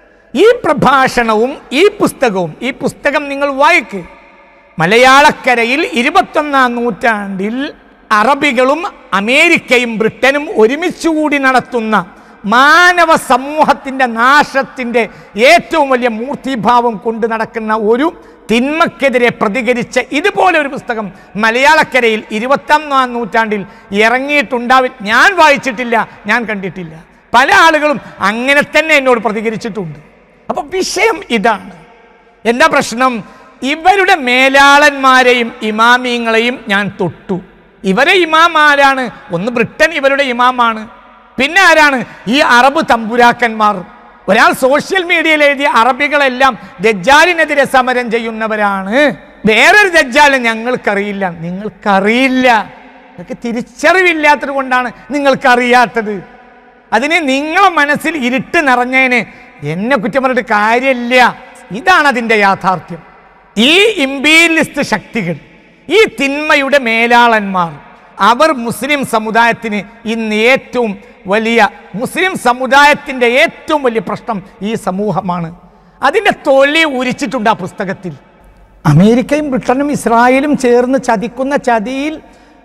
ഈ പ്രഭാഷണവും ഈ പുസ്തകവും ഈ പുസ്തകം നിങ്ങൾ വായിക്ക് മലയാളക്കരയിൽ ഇരുപത്തൊന്നാം നൂറ്റാണ്ടിൽ അറബികളും അമേരിക്കയും ബ്രിട്ടനും ഒരുമിച്ചുകൂടി നടത്തുന്ന മാനവ സമൂഹത്തിൻ്റെ നാശത്തിൻ്റെ ഏറ്റവും വലിയ മൂർത്തിഭാവം കൊണ്ട് നടക്കുന്ന ഒരു തിന്മക്കെതിരെ പ്രതികരിച്ച ഇതുപോലെ ഒരു പുസ്തകം മലയാളക്കരയിൽ ഇരുപത്തൊന്നാം നൂറ്റാണ്ടിൽ ഇറങ്ങിയിട്ടുണ്ടാവിൽ ഞാൻ വായിച്ചിട്ടില്ല ഞാൻ കണ്ടിട്ടില്ല പല ആളുകളും അങ്ങനെ തന്നെ എന്നോട് പ്രതികരിച്ചിട്ടുണ്ട് അപ്പൊ വിഷയം ഇതാണ് എന്താ പ്രശ്നം ഇവരുടെ മേലാളന്മാരെയും ഇമാമിയങ്ങളെയും ഞാൻ തൊട്ടു ഇവരെ ഇമാം ആരാണ് ഒന്ന് ബ്രിട്ടൻ ഇവരുടെ ഇമാമാണ് പിന്നെ ആരാണ് ഈ അറബ് തമ്പുരാക്കന്മാർ ഒരാൾ സോഷ്യൽ മീഡിയയിൽ എഴുതിയ അറബികളെല്ലാം ദജ്ജാലിനെതിരെ സമരം ചെയ്യുന്നവരാണ് വേറൊരു ദജ്ജാല് ഞങ്ങൾക്കറിയില്ല നിങ്ങൾക്കറിയില്ല നിങ്ങൾക്ക് തിരിച്ചറിവില്ലാത്തത് കൊണ്ടാണ് നിങ്ങൾക്കറിയാത്തത് അതിന് നിങ്ങളെ മനസ്സിൽ ഇരുട്ട് നിറഞ്ഞതിന് എന്നെ കുറ്റം പറഞ്ഞിട്ട് കാര്യമില്ല ഇതാണ് അതിൻ്റെ യാഥാർത്ഥ്യം ഈ ഇമ്പീരിയലിസ്റ്റ് ശക്തികൾ ഈ തിന്മയുടെ മേലാളന്മാർ അവർ മുസ്ലിം സമുദായത്തിന് ഇന്ന് ഏറ്റവും വലിയ മുസ്ലിം സമുദായത്തിൻ്റെ ഏറ്റവും വലിയ പ്രശ്നം ഈ സമൂഹമാണ് അതിൻ്റെ തൊലി ഉരിച്ചിട്ടുണ്ട് ആ പുസ്തകത്തിൽ അമേരിക്കയും ബ്രിട്ടനും ഇസ്രായേലും ചേർന്ന് ചതിക്കുന്ന ചതിയിൽ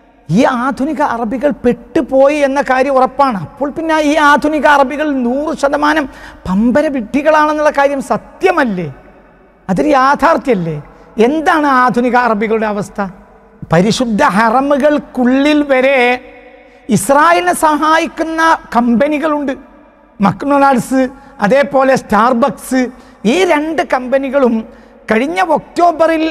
ഈ ആധുനിക അറബികൾ പെട്ടുപോയി എന്ന കാര്യം ഉറപ്പാണ് അപ്പോൾ പിന്നെ ഈ ആധുനിക അറബികൾ നൂറ് ശതമാനം പമ്പര വിഡ്ഢികളാണെന്നുള്ള കാര്യം സത്യമല്ലേ അതൊരു യാഥാർത്ഥ്യമല്ലേ എന്താണ് ആധുനിക അറബികളുടെ അവസ്ഥ പരിശുദ്ധ ഹറമുകൾക്കുള്ളിൽ വരെ ഇസ്രായേലിനെ സഹായിക്കുന്ന കമ്പനികളുണ്ട് മക്ഡൊണാൾഡ്സ് അതേപോലെ സ്റ്റാർബക്സ് ഈ രണ്ട് കമ്പനികളും കഴിഞ്ഞ ഒക്ടോബറിൽ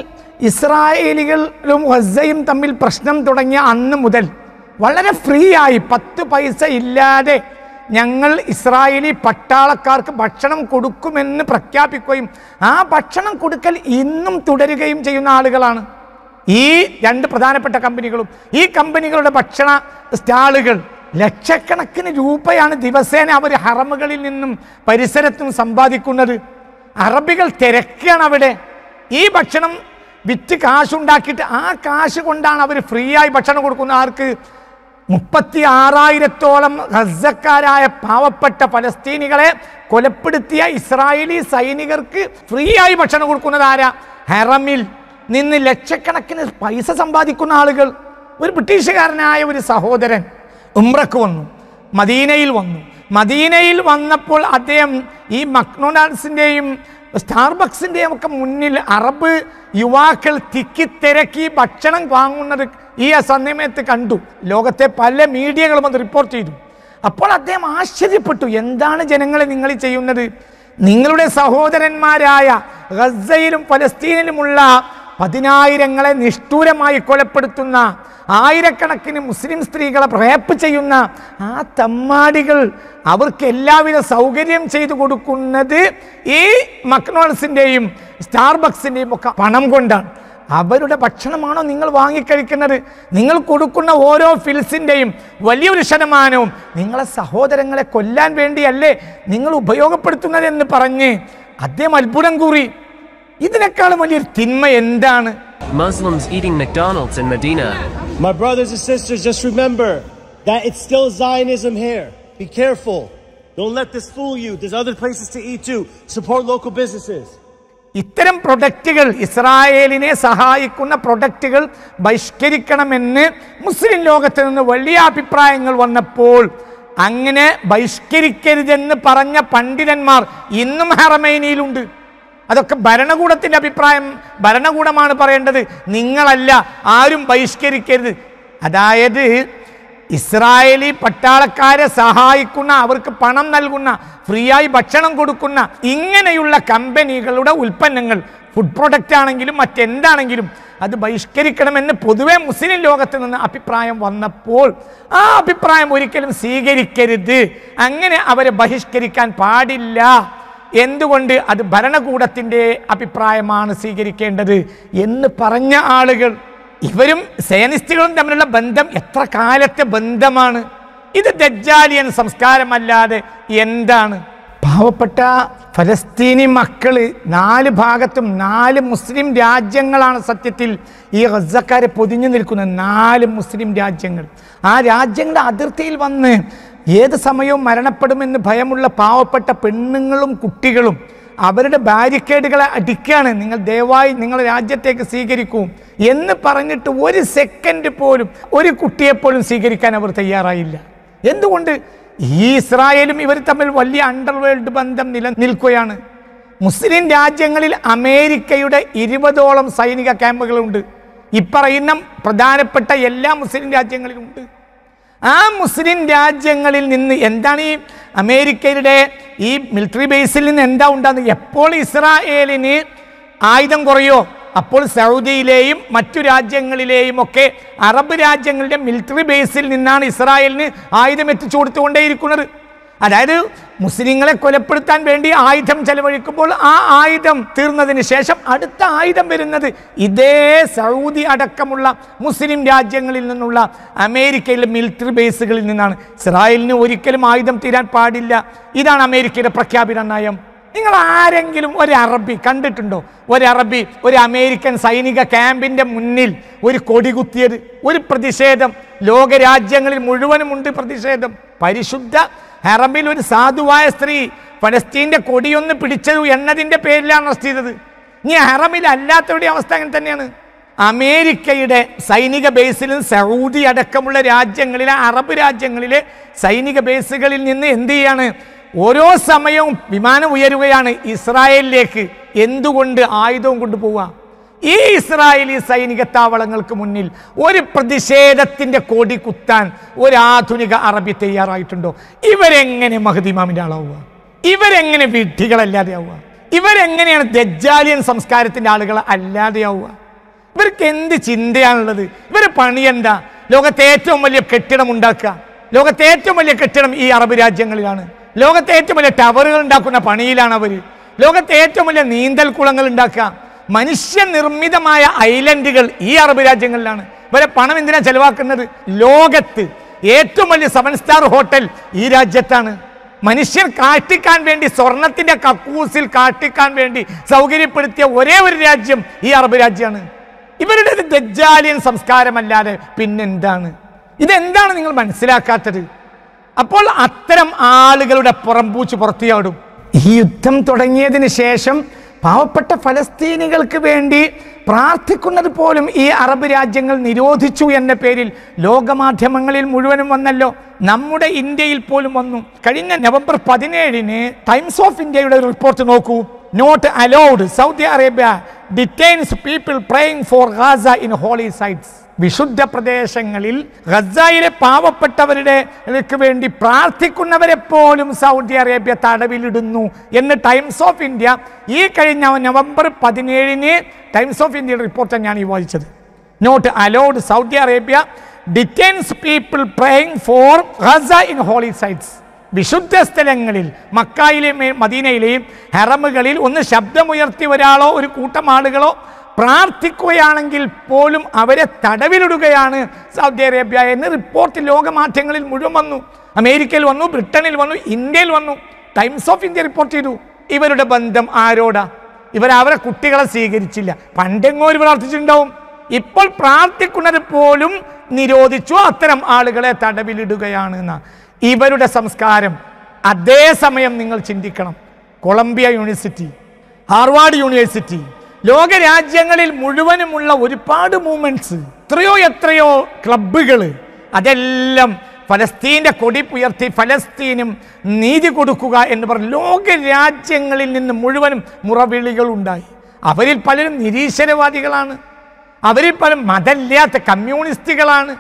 ഇസ്രായേലികളും ഗസയും തമ്മിൽ പ്രശ്നം തുടങ്ങിയ അന്ന് മുതൽ വളരെ ഫ്രീ ആയി പത്ത് പൈസ ഇല്ലാതെ ഞങ്ങൾ ഇസ്രായേലി പട്ടാളക്കാർക്ക് ഭക്ഷണം കൊടുക്കുമെന്ന് പ്രഖ്യാപിക്കുകയും ആ ഭക്ഷണം കൊടുക്കൽ ഇന്നും തുടരുകയും ചെയ്യുന്ന ആളുകളാണ് ഈ രണ്ട് പ്രധാനപ്പെട്ട കമ്പനികളും ഈ കമ്പനികളുടെ ഭക്ഷണ സ്റ്റാളുകൾ ലക്ഷക്കണക്കിന് രൂപയാണ് ദിവസേന അവർ ഹറമുകളിൽ നിന്നും പരിസരത്തും സമ്പാദിക്കുന്നത് അറബികൾ തിരക്കാണ് അവിടെ ഈ ഭക്ഷണം വിറ്റ് കാശുണ്ടാക്കിയിട്ട് ആ കാശ് കൊണ്ടാണ് അവർ ഫ്രീ ആയി ഭക്ഷണം കൊടുക്കുന്ന ആർക്ക് മുപ്പത്തി ആറായിരത്തോളം ഗസക്കാരായ പാവപ്പെട്ട ഫലസ്തീനികളെ കൊലപ്പെടുത്തിയ ഇസ്രായേലി സൈനികർക്ക് ഫ്രീ ആയി ഭക്ഷണം കൊടുക്കുന്നത് ആരാ ഹെറമിൽ നിന്ന് ലക്ഷക്കണക്കിന് പൈസ സമ്പാദിക്കുന്ന ആളുകൾ ഒരു ബ്രിട്ടീഷുകാരനായ ഒരു സഹോദരൻ ഉംറക്ക് വന്നു മദീനയിൽ വന്നു മദീനയിൽ വന്നപ്പോൾ അദ്ദേഹം ഈ മക്ഡൊണാൾഡ്സിൻ്റെയും സ്റ്റാർബക്സിൻ്റെയും ഒക്കെ മുന്നിൽ അറബ് യുവാക്കൾ തിക്കിത്തിരക്കി ഭക്ഷണം വാങ്ങുന്നത് ഈ സമയത്ത് കണ്ടു ലോകത്തെ പല മീഡിയകളും അത് റിപ്പോർട്ട് ചെയ്തു അപ്പോൾ അദ്ദേഹം ആശ്ചര്യപ്പെട്ടു എന്താണ് ജനങ്ങളെ നിങ്ങൾ ഈ ചെയ്യുന്നത് നിങ്ങളുടെ സഹോദരന്മാരായ ഗസയിലും ഫലസ്തീനിലുമുള്ള പതിനായിരങ്ങളെ നിഷ്ഠൂരമായി കൊലപ്പെടുത്തുന്ന ആയിരക്കണക്കിന് മുസ്ലിം സ്ത്രീകളെ റേപ്പ് ചെയ്യുന്ന ആ തമ്മാടികൾ അവർക്ക് എല്ലാവിധ സൗകര്യം ചെയ്തു കൊടുക്കുന്നത് ഈ മക്നോൾസിൻ്റെയും സ്റ്റാർബക്സിൻ്റെയും ഒക്കെ പണം കൊണ്ടാണ് അവരുടെ ഭക്ഷണമാണോ നിങ്ങൾ വാങ്ങിക്കഴിക്കുന്നത് നിങ്ങൾ കൊടുക്കുന്ന ഓരോ ഫിൽസിൻ്റെയും വലിയൊരു ശതമാനവും നിങ്ങളെ സഹോദരങ്ങളെ കൊല്ലാൻ വേണ്ടിയല്ലേ നിങ്ങൾ ഉപയോഗപ്പെടുത്തുന്നതെന്ന് പറഞ്ഞ് അദ്ദേഹം അത്ഭുതം കൂറി ഇതിനേക്കാളും വലിയൊരു തിന്മ എന്താണ് Muslims eating McDonald's in Medina. My brothers and sisters, just remember that it's still Zionism here. Be careful. Don't let this fool you. There's other places to eat too. Support local businesses. ഇത്തരം പ്രൊഡക്റ്റുകൾ ഇസ്രായേലിനെ സഹായിക്കുന്ന പ്രൊഡക്റ്റുകൾ ബഹിഷ്കരിക്കണമെന്ന് മുസ്ലിം ലോകത്ത് നിന്ന് വലിയ അഭിപ്രായങ്ങൾ വന്നപ്പോൾ അങ്ങനെ ബഹിഷ്കരിക്കരുതെന്ന് പറഞ്ഞ പണ്ഡിതന്മാർ ഇന്നും ഹറമൈനിയിലുണ്ട് അതൊക്കെ ഭരണകൂടത്തിന്റെ അഭിപ്രായം ഭരണകൂടമാണ് പറയേണ്ടത് നിങ്ങളല്ല ആരും ബഹിഷ്കരിക്കരുത് അതായത് ഇസ്രായേലി പട്ടാളക്കാരെ സഹായിക്കുന്ന അവർക്ക് പണം നൽകുന്ന ഫ്രീ ആയി ഭക്ഷണം കൊടുക്കുന്ന ഇങ്ങനെയുള്ള കമ്പനികളുടെ ഉൽപ്പന്നങ്ങൾ ഫുഡ് പ്രൊഡക്റ്റ് ആണെങ്കിലും മറ്റെന്താണെങ്കിലും അത് ബഹിഷ്കരിക്കണമെന്ന് പൊതുവെ മുസ്ലിം ലോകത്ത് നിന്ന് അഭിപ്രായം വന്നപ്പോൾ ആ അഭിപ്രായം ഒരിക്കലും സ്വീകരിക്കരുത് അങ്ങനെ അവരെ ബഹിഷ്കരിക്കാൻ പാടില്ല എന്തുകൊണ്ട് അത് ഭരണകൂടത്തിൻ്റെ അഭിപ്രായമാണ് സ്വീകരിക്കേണ്ടത് എന്ന് പറഞ്ഞ ആളുകൾ ഇവരും സയനിസ്റ്റുകളും തമ്മിലുള്ള ബന്ധം എത്ര കാലത്തെ ബന്ധമാണ് ഇത് ദജ്ജാലിയൻ സംസ്കാരമല്ലാതെ എന്താണ് പാവപ്പെട്ട ഫലസ്തീനി മക്കള് നാല് ഭാഗത്തും നാല് മുസ്ലിം രാജ്യങ്ങളാണ് സത്യത്തിൽ ഈ ഗസക്കാരെ പൊതിഞ്ഞു നിൽക്കുന്നത് നാല് മുസ്ലിം രാജ്യങ്ങൾ ആ രാജ്യങ്ങളുടെ അതിർത്തിയിൽ വന്ന് ഏത് സമയവും മരണപ്പെടുമെന്ന് ഭയമുള്ള പാവപ്പെട്ട പെണ്ണുങ്ങളും കുട്ടികളും അവരുടെ ബാരിക്കേഡുകളെ അടിക്കുകയാണ് നിങ്ങൾ ദയവായി നിങ്ങൾ രാജ്യത്തേക്ക് സ്വീകരിക്കൂ എന്ന് പറഞ്ഞിട്ട് ഒരു സെക്കൻഡ് പോലും ഒരു കുട്ടിയെപ്പോലും സ്വീകരിക്കാൻ അവർ തയ്യാറായില്ല എന്തുകൊണ്ട് ഈ ഇസ്രായേലും ഇവർ തമ്മിൽ വലിയ അണ്ടർവേൾഡ് ബന്ധം നിലനിൽക്കുകയാണ് മുസ്ലിം രാജ്യങ്ങളിൽ അമേരിക്കയുടെ ഇരുപതോളം സൈനിക ക്യാമ്പുകളുണ്ട് ഇപ്പറയുന്ന പ്രധാനപ്പെട്ട എല്ലാ മുസ്ലിം രാജ്യങ്ങളിലും ഉണ്ട് ആ മുസ്ലിം രാജ്യങ്ങളിൽ നിന്ന് എന്താണ് ഈ അമേരിക്കയുടെ ഈ മിലിറ്ററി ബേസിൽ നിന്ന് എന്താ ഉണ്ടാകുന്നത് എപ്പോൾ ഇസ്രായേലിന് ആയുധം കുറയോ അപ്പോൾ സൗദിയിലെയും മറ്റു രാജ്യങ്ങളിലെയും ഒക്കെ അറബ് രാജ്യങ്ങളുടെ മിലിറ്ററി ബേസിൽ നിന്നാണ് ഇസ്രായേലിന് ആയുധം എത്തിച്ചു കൊടുത്തുകൊണ്ടേയിരിക്കുന്നത് അതായത് മുസ്ലിങ്ങളെ കൊലപ്പെടുത്താൻ വേണ്ടി ആയുധം ചെലവഴിക്കുമ്പോൾ ആ ആയുധം തീർന്നതിന് ശേഷം അടുത്ത ആയുധം വരുന്നത് ഇതേ സൗദി അടക്കമുള്ള മുസ്ലിം രാജ്യങ്ങളിൽ നിന്നുള്ള അമേരിക്കയിലെ മിലിറ്ററി ബേസുകളിൽ നിന്നാണ് ഇസ്രായേലിന് ഒരിക്കലും ആയുധം തീരാൻ പാടില്ല ഇതാണ് അമേരിക്കയുടെ പ്രഖ്യാപിത നയം നിങ്ങൾ ആരെങ്കിലും ഒരു അറബി കണ്ടിട്ടുണ്ടോ ഒരു അറബി ഒരു അമേരിക്കൻ സൈനിക ക്യാമ്പിന്റെ മുന്നിൽ ഒരു കൊടി കുത്തിയത് ഒരു പ്രതിഷേധം ലോകരാജ്യങ്ങളിൽ മുഴുവനുമുണ്ട് പ്രതിഷേധം പരിശുദ്ധ ഹറബിൽ ഒരു സാധുവായ സ്ത്രീ ഫലസ്തീന്റെ കൊടിയൊന്ന് പിടിച്ചത് എന്നതിന്റെ പേരിലാണ് അറസ്റ്റ് ചെയ്തത് ഇനി ഹറമിൽ അല്ലാത്തവരുടെ അവസ്ഥ അങ്ങനെ തന്നെയാണ് അമേരിക്കയുടെ സൈനിക ബേസിലും സൗദി അടക്കമുള്ള രാജ്യങ്ങളിലെ അറബ് രാജ്യങ്ങളിലെ സൈനിക ബേസുകളിൽ നിന്ന് എന്ത് ചെയ്യാണ് ഓരോ സമയവും വിമാനം ഉയരുകയാണ് ഇസ്രായേലിലേക്ക് എന്തുകൊണ്ട് ആയുധവും കൊണ്ടുപോവുക ഈ ഇസ്രായേലി സൈനിക താവളങ്ങൾക്ക് മുന്നിൽ ഒരു പ്രതിഷേധത്തിന്റെ കൊടി കുത്താൻ ഒരു ആധുനിക അറബി തയ്യാറായിട്ടുണ്ടോ ഇവരെങ്ങനെ മഹദിമാമിന്റെ ആളാവുക ഇവരെങ്ങനെ വിഡ്ഢികളല്ലാതെ ആവുക ഇവരെങ്ങനെയാണ് ദജ്ജാലിയൻ സംസ്കാരത്തിന്റെ ആളുകൾ അല്ലാതെയാവുക ഇവർക്ക് എന്ത് ചിന്തയാണുള്ളത് ഇവർ പണി എന്താ ലോകത്തെ ഏറ്റവും വലിയ കെട്ടിടം ഉണ്ടാക്കുക ലോകത്തെ ഏറ്റവും വലിയ കെട്ടിടം ഈ അറബ് രാജ്യങ്ങളിലാണ് ലോകത്തെ ഏറ്റവും വലിയ ടവറുകൾ ഉണ്ടാക്കുന്ന പണിയിലാണ് അവർ ലോകത്തെ ഏറ്റവും വലിയ നീന്തൽ കുളങ്ങൾ ഉണ്ടാക്കുക മനുഷ്യനിർമ്മിതമായ ഐലൻഡുകൾ ഈ അറബ് രാജ്യങ്ങളിലാണ് ഇവരെ പണം എന്തിനാ ചെലവാക്കുന്നത് ലോകത്ത് ഏറ്റവും വലിയ സെവൻ സ്റ്റാർ ഹോട്ടൽ ഈ രാജ്യത്താണ് മനുഷ്യർ കാട്ടിക്കാൻ വേണ്ടി സ്വർണത്തിന്റെ കക്കൂസിൽ കാട്ടിക്കാൻ വേണ്ടി സൗകര്യപ്പെടുത്തിയ ഒരേ ഒരു രാജ്യം ഈ അറബ് രാജ്യമാണ് ഇവരുടെ ഒരു ദജ്ജാലിയൻ സംസ്കാരമല്ലാതെ പിന്നെന്താണ് ഇതെന്താണ് നിങ്ങൾ മനസ്സിലാക്കാത്തത് അപ്പോൾ അത്തരം ആളുകളുടെ പുറംപൂച്ച് പുറത്തിയാടും ഈ യുദ്ധം തുടങ്ങിയതിന് ശേഷം പാവപ്പെട്ട ഫലസ്തീനികൾക്ക് വേണ്ടി പ്രാർത്ഥിക്കുന്നത് പോലും ഈ അറബ് രാജ്യങ്ങൾ നിരോധിച്ചു എന്ന പേരിൽ ലോകമാധ്യമങ്ങളിൽ മുഴുവനും വന്നല്ലോ നമ്മുടെ ഇന്ത്യയിൽ പോലും വന്നു കഴിഞ്ഞ നവംബർ പതിനേഴിന് ടൈംസ് ഓഫ് ഇന്ത്യയുടെ ഒരു റിപ്പോർട്ട് നോക്കൂ not allowed Saudi Arabia detains people praying for Gaza in holy sites വിശുദ്ധ പ്രദേശങ്ങളിൽ ഗസയിലെ പാവപ്പെട്ടവരുടെ ക്ക് വേണ്ടി പ്രാർത്ഥിക്കുന്നവരെ പോലും സൗദി അറേബ്യ തടവിലിടുന്നു എന്ന് ടൈംസ് ഓഫ് ഇന്ത്യ ഈ കഴിഞ്ഞ നവംബർ പതിനേഴിന് ടൈംസ് ഓഫ് ഇന്ത്യയുടെ റിപ്പോർട്ട് തന്നെയാണ് ഈ വായിച്ചത് not allowed Saudi Arabia detains people praying for Gaza in holy sites വിശുദ്ധ സ്ഥലങ്ങളിൽ മക്കായിലെയും മദീനയിലെയും ഹെറമുകളിൽ ഒന്ന് ശബ്ദമുയർത്തി ഒരാളോ ഒരു കൂട്ടം ആളുകളോ പ്രാർത്ഥിക്കുകയാണെങ്കിൽ പോലും അവരെ തടവിലിടുകയാണ് സൗദി അറേബ്യ എന്ന് റിപ്പോർട്ട് ലോകമാധ്യമങ്ങളിൽ മുഴുവൻ വന്നു അമേരിക്കയിൽ വന്നു ബ്രിട്ടനിൽ വന്നു ഇന്ത്യയിൽ വന്നു ടൈംസ് ഓഫ് ഇന്ത്യ റിപ്പോർട്ട് ചെയ്തു ഇവരുടെ ബന്ധം ആരോടാ ഇവർ അവരെ കുട്ടികളെ സ്വീകരിച്ചില്ല പണ്ടെങ്ങോ ഒരു പ്രാർത്ഥിച്ചിട്ടുണ്ടാവും ഇപ്പോൾ പ്രാർത്ഥിക്കുന്നത് പോലും നിരോധിച്ചു അത്തരം ആളുകളെ തടവിലിടുകയാണ് എന്ന ഇവരുടെ സംസ്കാരം അതേസമയം നിങ്ങൾ ചിന്തിക്കണം കൊളംബിയ യൂണിവേഴ്സിറ്റി ഹാർവാർഡ് യൂണിവേഴ്സിറ്റി ലോകരാജ്യങ്ങളിൽ മുഴുവനുമുള്ള ഒരുപാട് മൂവ്മെന്റ്സ് എത്രയോ എത്രയോ ക്ലബുകൾ അതെല്ലാം ഫലസ്തീൻ്റെ കൊടി ഉയർത്തി ഫലസ്തീനും നീതി കൊടുക്കുക എന്ന് പറഞ്ഞ് ലോകരാജ്യങ്ങളിൽ നിന്ന് മുഴുവനും മുറവിളികൾ ഉണ്ടായി അവരിൽ പലരും നിരീശ്വരവാദികളാണ് അവരിൽ പലരും മതമില്ലാത്ത കമ്മ്യൂണിസ്റ്റുകളാണ്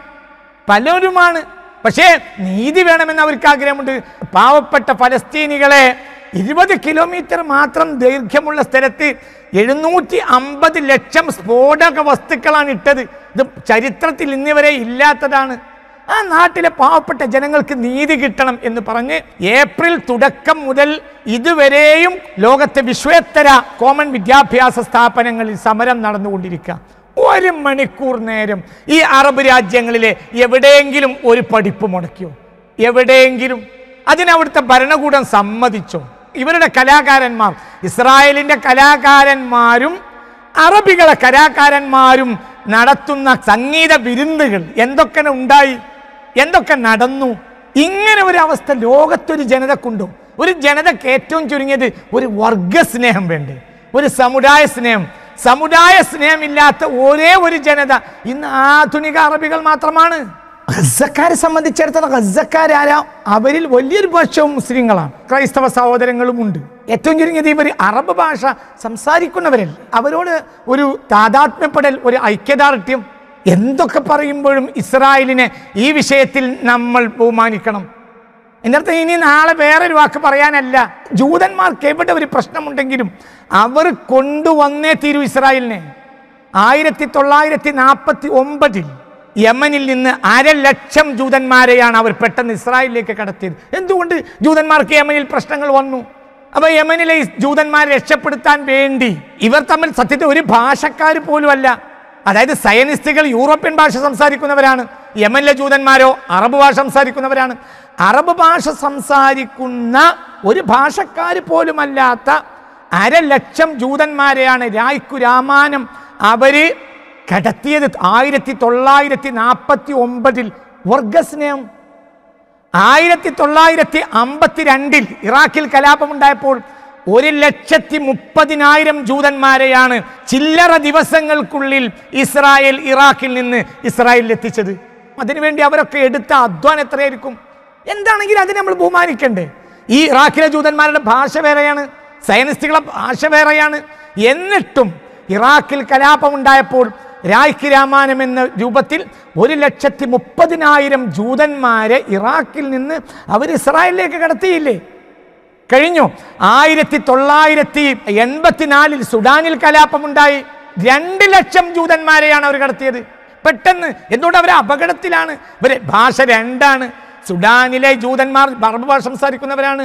പലരുമാണ് പക്ഷേ നീതി വേണമെന്ന് അവർക്ക് ആഗ്രഹമുണ്ട് പാവപ്പെട്ട ഫലസ്തീനികളെ ഇരുപത് കിലോമീറ്റർ മാത്രം ദൈർഘ്യമുള്ള സ്ഥലത്ത് എഴുന്നൂറ്റി അമ്പത് ലക്ഷം സ്ഫോടക വസ്തുക്കളാണ് ഇട്ടത് ഇത് ചരിത്രത്തിൽ ഇന്നിവരെ ഇല്ലാത്തതാണ് ആ നാട്ടിലെ പാവപ്പെട്ട ജനങ്ങൾക്ക് നീതി കിട്ടണം എന്ന് പറഞ്ഞ് ഏപ്രിൽ തുടക്കം മുതൽ ഇതുവരെയും ലോകത്തെ വിശ്വേത്തര കോമൺ വിദ്യാഭ്യാസ സ്ഥാപനങ്ങളിൽ സമരം നടന്നുകൊണ്ടിരിക്കുക ഒരു മണിക്കൂർ നേരം ഈ അറബ് രാജ്യങ്ങളിലെ എവിടെയെങ്കിലും ഒരു പഠിപ്പ് മുടക്കിയോ എവിടെയെങ്കിലും അതിനവിടുത്തെ ഭരണകൂടം സമ്മതിച്ചോ ഇവരുടെ കലാകാരന്മാർ ഇസ്രായേലിന്റെ കലാകാരന്മാരും അറബികളെ കലാകാരന്മാരും നടത്തുന്ന സംഗീത വിരുന്നുകൾ എന്തൊക്കെ ഉണ്ടായി എന്തൊക്കെ നടന്നു ഇങ്ങനെ ഒരു അവസ്ഥ ലോകത്തൊരു ജനതക്കുണ്ടോ ഒരു ജനതക്ക് ഏറ്റവും ചുരുങ്ങിയത് ഒരു വർഗസ്നേഹം വേണ്ടേ ഒരു സമുദായ സ്നേഹം സമുദായ സ്നേഹമില്ലാത്ത ഒരേ ഒരു ജനത ഇന്ന് ആധുനിക അറബികൾ മാത്രമാണ് ഗസക്കാരെ സംബന്ധിച്ചിടത്തോളം ഗസക്കാരാരാ അവരിൽ വലിയൊരു പക്ഷവും മുസ്ലിങ്ങളാണ് ക്രൈസ്തവ സഹോദരങ്ങളുമുണ്ട് ഏറ്റവും ചുരുങ്ങിയത് ഇവർ അറബ് ഭാഷ സംസാരിക്കുന്നവരല്ല അവരോട് ഒരു താതാത്മ്യപ്പെടൽ ഒരു ഐക്യദാർഢ്യം എന്തൊക്കെ പറയുമ്പോഴും ഇസ്രായേലിനെ ഈ വിഷയത്തിൽ നമ്മൾ ബഹുമാനിക്കണം എൻ്റെ അർത്ഥം ഇനി നാളെ വേറൊരു വാക്ക് പറയാനല്ല ജൂതന്മാർക്ക് എവിടെ ഒരു പ്രശ്നമുണ്ടെങ്കിലും അവർ കൊണ്ടുവന്നേ തീരൂ ഇസ്രായേലിനെ ആയിരത്തി തൊള്ളായിരത്തി നാൽപ്പത്തി ഒമ്പതിൽ യമനിൽ നിന്ന് അരലക്ഷം ജൂതന്മാരെയാണ് അവർ പെട്ടെന്ന് ഇസ്രായേലിലേക്ക് കടത്തിയത് എന്തുകൊണ്ട് ജൂതന്മാർക്ക് യമനിൽ പ്രശ്നങ്ങൾ വന്നു അപ്പൊ യമനിലെ ഈ ജൂതന്മാരെ രക്ഷപ്പെടുത്താൻ വേണ്ടി ഇവർ തമ്മിൽ സത്യത്തിൽ ഒരു ഭാഷക്കാർ പോലുമല്ല അതായത് സയനിസ്റ്റുകൾ യൂറോപ്യൻ ഭാഷ സംസാരിക്കുന്നവരാണ് യമനിലെ ജൂതന്മാരോ അറബ് ഭാഷ സംസാരിക്കുന്നവരാണ് അറബ് ഭാഷ സംസാരിക്കുന്ന ഒരു ഭാഷക്കാർ പോലുമല്ലാത്ത അരലക്ഷം ജൂതന്മാരെയാണ് രായ്ക്കു രാമാനം അവര് കടത്തിയത് ആയിരത്തി തൊള്ളായിരത്തി നാൽപ്പത്തി ഒമ്പതിൽ വർഗസ്നേഹം ആയിരത്തി തൊള്ളായിരത്തി അമ്പത്തിരണ്ടിൽ ഇറാഖിൽ കലാപമുണ്ടായപ്പോൾ ഒരു ലക്ഷത്തി മുപ്പതിനായിരം ജൂതന്മാരെയാണ് ചില്ലറ ദിവസങ്ങൾക്കുള്ളിൽ ഇസ്രായേൽ ഇറാഖിൽ നിന്ന് ഇസ്രായേലിൽ എത്തിച്ചത് അതിനുവേണ്ടി അവരൊക്കെ എടുത്ത അധ്വാനം എത്രയായിരിക്കും എന്താണെങ്കിലും അതിനെ നമ്മൾ ബഹുമാനിക്കണ്ടേ ഈ ഇറാഖിലെ ജൂതന്മാരുടെ ഭാഷ വേറെയാണ് സയനിസ്റ്റുകളുടെ ഭാഷ വേറെയാണ് എന്നിട്ടും ഇറാഖിൽ കലാപമുണ്ടായപ്പോൾ രായ്ക്ക് രാമാനം എന്ന രൂപത്തിൽ ഒരു ലക്ഷത്തി മുപ്പതിനായിരം ജൂതന്മാരെ ഇറാഖിൽ നിന്ന് അവർ ഇസ്രായേലിലേക്ക് കടത്തിയില്ലേ കഴിഞ്ഞു ആയിരത്തി തൊള്ളായിരത്തി എൺപത്തിനാലിൽ സുഡാനിൽ കലാപമുണ്ടായി രണ്ട് ലക്ഷം ജൂതന്മാരെയാണ് അവർ കടത്തിയത് പെട്ടെന്ന് എന്തുകൊണ്ട് അവർ അപകടത്തിലാണ് ഇവരെ ഭാഷ രണ്ടാണ് സുഡാനിലെ ജൂതന്മാർ അറബ് ഭാഷ സംസാരിക്കുന്നവരാണ്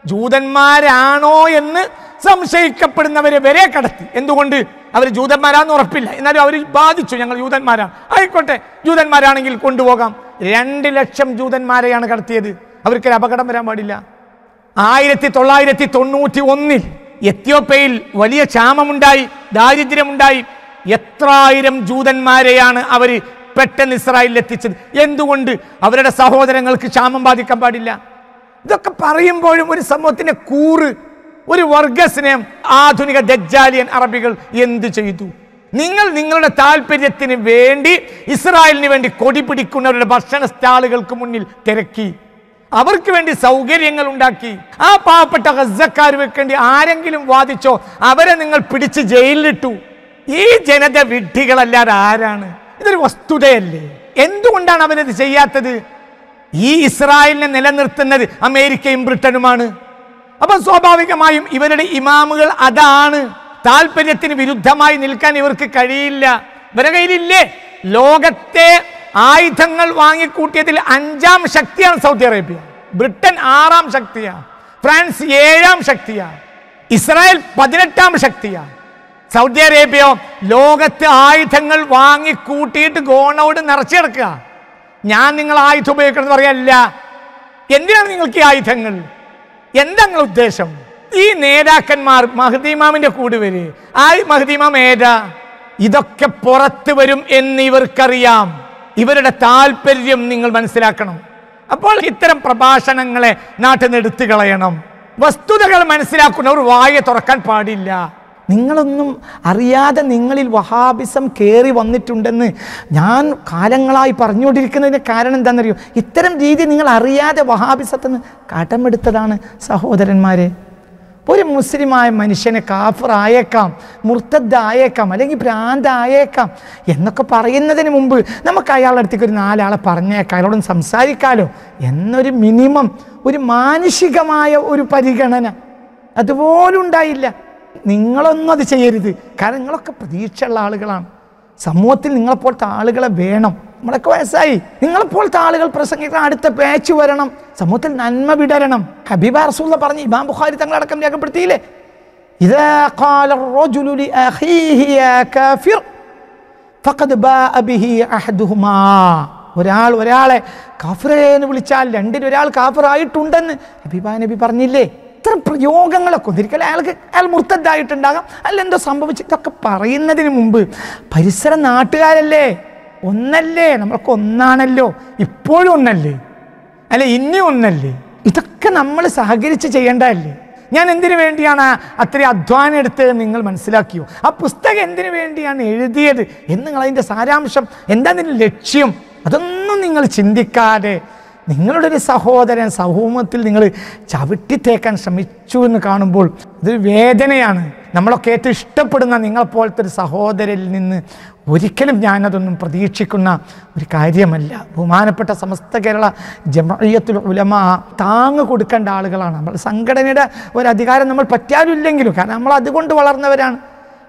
ജൂതന്മാരാണോ എന്ന് സംശയിക്കപ്പെടുന്നവരെ വരെ കടത്തി എന്തുകൊണ്ട് അവർ ജൂതന്മാരാന്ന് ഉറപ്പില്ല എന്നാലും അവർ ബാധിച്ചു ഞങ്ങൾ ജൂതന്മാരാണ് ആയിക്കോട്ടെ ജൂതന്മാരാണെങ്കിൽ കൊണ്ടുപോകാം രണ്ട് ലക്ഷം ജൂതന്മാരെയാണ് കടത്തിയത് അവർക്കൊരു അപകടം വരാൻ പാടില്ല ആയിരത്തി തൊള്ളായിരത്തി തൊണ്ണൂറ്റി ഒന്നിൽ എത്യോപ്യയിൽ വലിയ ക്ഷാമമുണ്ടായി ദാരിദ്ര്യമുണ്ടായി എത്രായിരം ജൂതന്മാരെയാണ് അവർ പെട്ടെന്ന് ഇസ്രായേലിൽ എത്തിച്ചത് എന്തുകൊണ്ട് അവരുടെ സഹോദരങ്ങൾക്ക് ക്ഷാമം ബാധിക്കാൻ പാടില്ല ഇതൊക്കെ പറയുമ്പോഴും ഒരു സമൂഹത്തിന്റെ കൂറ് ഒരു വർഗസ്നേഹം ആധുനിക ദജ്ജാലിയൻ അറബികൾ എന്ത് ചെയ്തു നിങ്ങൾ നിങ്ങളുടെ താല്പര്യത്തിന് വേണ്ടി ഇസ്രായേലിന് വേണ്ടി കൊടി പിടിക്കുന്നവരുടെ ഭക്ഷണ സ്റ്റാളുകൾക്ക് മുന്നിൽ തിരക്കി അവർക്ക് വേണ്ടി സൗകര്യങ്ങൾ ഉണ്ടാക്കി ആ പാവപ്പെട്ട ഗസക്കാർക്ക് വേണ്ടി ആരെങ്കിലും വാദിച്ചോ അവരെ നിങ്ങൾ പിടിച്ച് ജയിലിലിട്ടു ഈ ജനത വിഡ്ഢികളല്ലാതെ ആരാണ് ഇതൊരു വസ്തുതയല്ലേ എന്തുകൊണ്ടാണ് അവരത് ചെയ്യാത്തത് ഈ ഇസ്രായേലിനെ നിലനിർത്തുന്നത് അമേരിക്കയും ബ്രിട്ടനുമാണ് അപ്പൊ സ്വാഭാവികമായും ഇവരുടെ ഇമാമുകൾ അതാണ് താല്പര്യത്തിന് വിരുദ്ധമായി നിൽക്കാൻ ഇവർക്ക് കഴിയില്ല ഇവരുടെ കയ്യിലില്ലേ ലോകത്തെ ആയുധങ്ങൾ വാങ്ങിക്കൂട്ടിയതിൽ അഞ്ചാം ശക്തിയാണ് സൗദി അറേബ്യ ബ്രിട്ടൻ ആറാം ശക്തിയാണ് ഫ്രാൻസ് ഏഴാം ശക്തിയാണ് ഇസ്രായേൽ പതിനെട്ടാം ശക്തിയാണ് സൗദി അറേബ്യയോ ലോകത്ത് ആയുധങ്ങൾ വാങ്ങിക്കൂട്ടിയിട്ട് ഗോണോട് നിറച്ചു കിടക്കുക ഞാൻ നിങ്ങൾ ആയുധം ഉപയോഗിക്കണം എന്ന് പറയല്ല എന്തിനാണ് നിങ്ങൾക്ക് ഈ ആയുധങ്ങൾ എന്താ നിങ്ങളുടെ ഉദ്ദേശം ഈ നേതാക്കന്മാർ മഹദീമാമിന്റെ കൂടെ വരെ ആ മഹദീമാം ഏതാ ഇതൊക്കെ പുറത്തു വരും എന്ന് ഇവർക്കറിയാം ഇവരുടെ താല്പര്യം നിങ്ങൾ മനസ്സിലാക്കണം അപ്പോൾ ഇത്തരം പ്രഭാഷണങ്ങളെ നാട്ടിൽ നിന്ന് എടുത്തു കളയണം വസ്തുതകൾ മനസ്സിലാക്കുന്നവർ വായ തുറക്കാൻ പാടില്ല നിങ്ങളൊന്നും അറിയാതെ നിങ്ങളിൽ വഹാബിസം കയറി വന്നിട്ടുണ്ടെന്ന് ഞാൻ കാലങ്ങളായി പറഞ്ഞുകൊണ്ടിരിക്കുന്നതിന് കാരണം എന്താണെന്നറിയോ ഇത്തരം രീതി നിങ്ങൾ അറിയാതെ വഹാബിസത്തിന് കടമെടുത്തതാണ് സഹോദരന്മാരെ ഒരു മുസ്ലിമായ മനുഷ്യനെ കാഫറായേക്കാം മുർത്തദ്ദായേക്കാം അല്ലെങ്കിൽ ഭ്രാന്തായേക്കാം എന്നൊക്കെ പറയുന്നതിന് മുമ്പ് നമുക്ക് അയാളുടെ അടുത്തേക്ക് ഒരു നാലാളെ പറഞ്ഞേക്കാം അയാളോടൊന്ന് സംസാരിക്കാലോ എന്നൊരു മിനിമം ഒരു മാനുഷികമായ ഒരു പരിഗണന അതുപോലും ഉണ്ടായില്ല നിങ്ങളൊന്നും അത് ചെയ്യരുത് കാരണം നിങ്ങളൊക്കെ പ്രതീക്ഷയുള്ള ആളുകളാണ് സമൂഹത്തിൽ നിങ്ങളെപ്പോലത്തെ ആളുകളെ വേണം നമ്മളൊക്കെ വയസ്സായി നിങ്ങളെപ്പോലത്തെ ആളുകൾ പ്രസംഗിക്കാൻ അടുത്ത ബാച്ച് വരണം സമൂഹത്തിൽ നന്മ വിടരണം ഹബീബ റസൂള്ള പറഞ്ഞ് ഇമാം ബുഖാരി തങ്ങളടക്കം രേഖപ്പെടുത്തിയില്ലേ ഇതാ ഖാല الرجل لأخيه يا كافر ഫഖദ് ബാഅ ബിഹി അഹദുഹുമാ ഒരാൾ ഒരാളെ കാഫിറേ എന്ന് വിളിച്ചാൽ രണ്ടിൽ ഒരാൾ കാഫിറായിട്ടുണ്ടെന്ന് ഹബീബാ നബി പറഞ്ഞില്ലേ ഇത്തരം പ്രയോഗങ്ങളൊക്കെ ഒന്നിരിക്കലും അയാൾക്ക് അയാൾ മുർത്തದ್ದಾയിട്ടുണ്ടാകാം അല്ല എന്തോ സംഭവിച്ചു ഇതൊക്കെ പറയുന്നതിന് മുമ്പ് പരിസര നാട്ടുകാരല്ലേ ഒന്നല്ലേ നമ്മൾക്ക് ഒന്നാണല്ലോ ഇപ്പോഴും ഒന്നല്ലേ അല്ലെ ഇനി ഒന്നല്ലേ ഇതൊക്കെ നമ്മൾ സഹകരിച്ച് ചെയ്യേണ്ടതല്ലേ ഞാൻ എന്തിനു വേണ്ടിയാണ് അത്രയും അധ്വാനം എടുത്തത് നിങ്ങൾ മനസ്സിലാക്കിയോ ആ പുസ്തകം എന്തിനു വേണ്ടിയാണ് എഴുതിയത് എന്ന് നിങ്ങൾ അതിൻ്റെ സാരാംശം എന്താ അതിൻ്റെ ലക്ഷ്യം അതൊന്നും നിങ്ങൾ ചിന്തിക്കാതെ നിങ്ങളുടെ ഒരു സഹോദരൻ സമൂഹത്തിൽ നിങ്ങൾ ചവിട്ടിത്തേക്കാൻ ശ്രമിച്ചു എന്ന് കാണുമ്പോൾ ഇതൊരു വേദനയാണ് നമ്മളൊക്കെ ഏറ്റവും ഇഷ്ടപ്പെടുന്ന നിങ്ങളെപ്പോലത്തെ ഒരു സഹോദരനിൽ നിന്ന് ഒരിക്കലും ഞാനതൊന്നും പ്രതീക്ഷിക്കുന്ന ഒരു കാര്യമല്ല ബഹുമാനപ്പെട്ട സമസ്ത കേരള ജമയത്തുൽ ഉലമ താങ്ങ് കൊടുക്കേണ്ട ആളുകളാണ് നമ്മൾ സംഘടനയുടെ ഒരു അധികാരം നമ്മൾ പറ്റാനില്ലെങ്കിലും കാരണം നമ്മൾ അതുകൊണ്ട് വളർന്നവരാണ്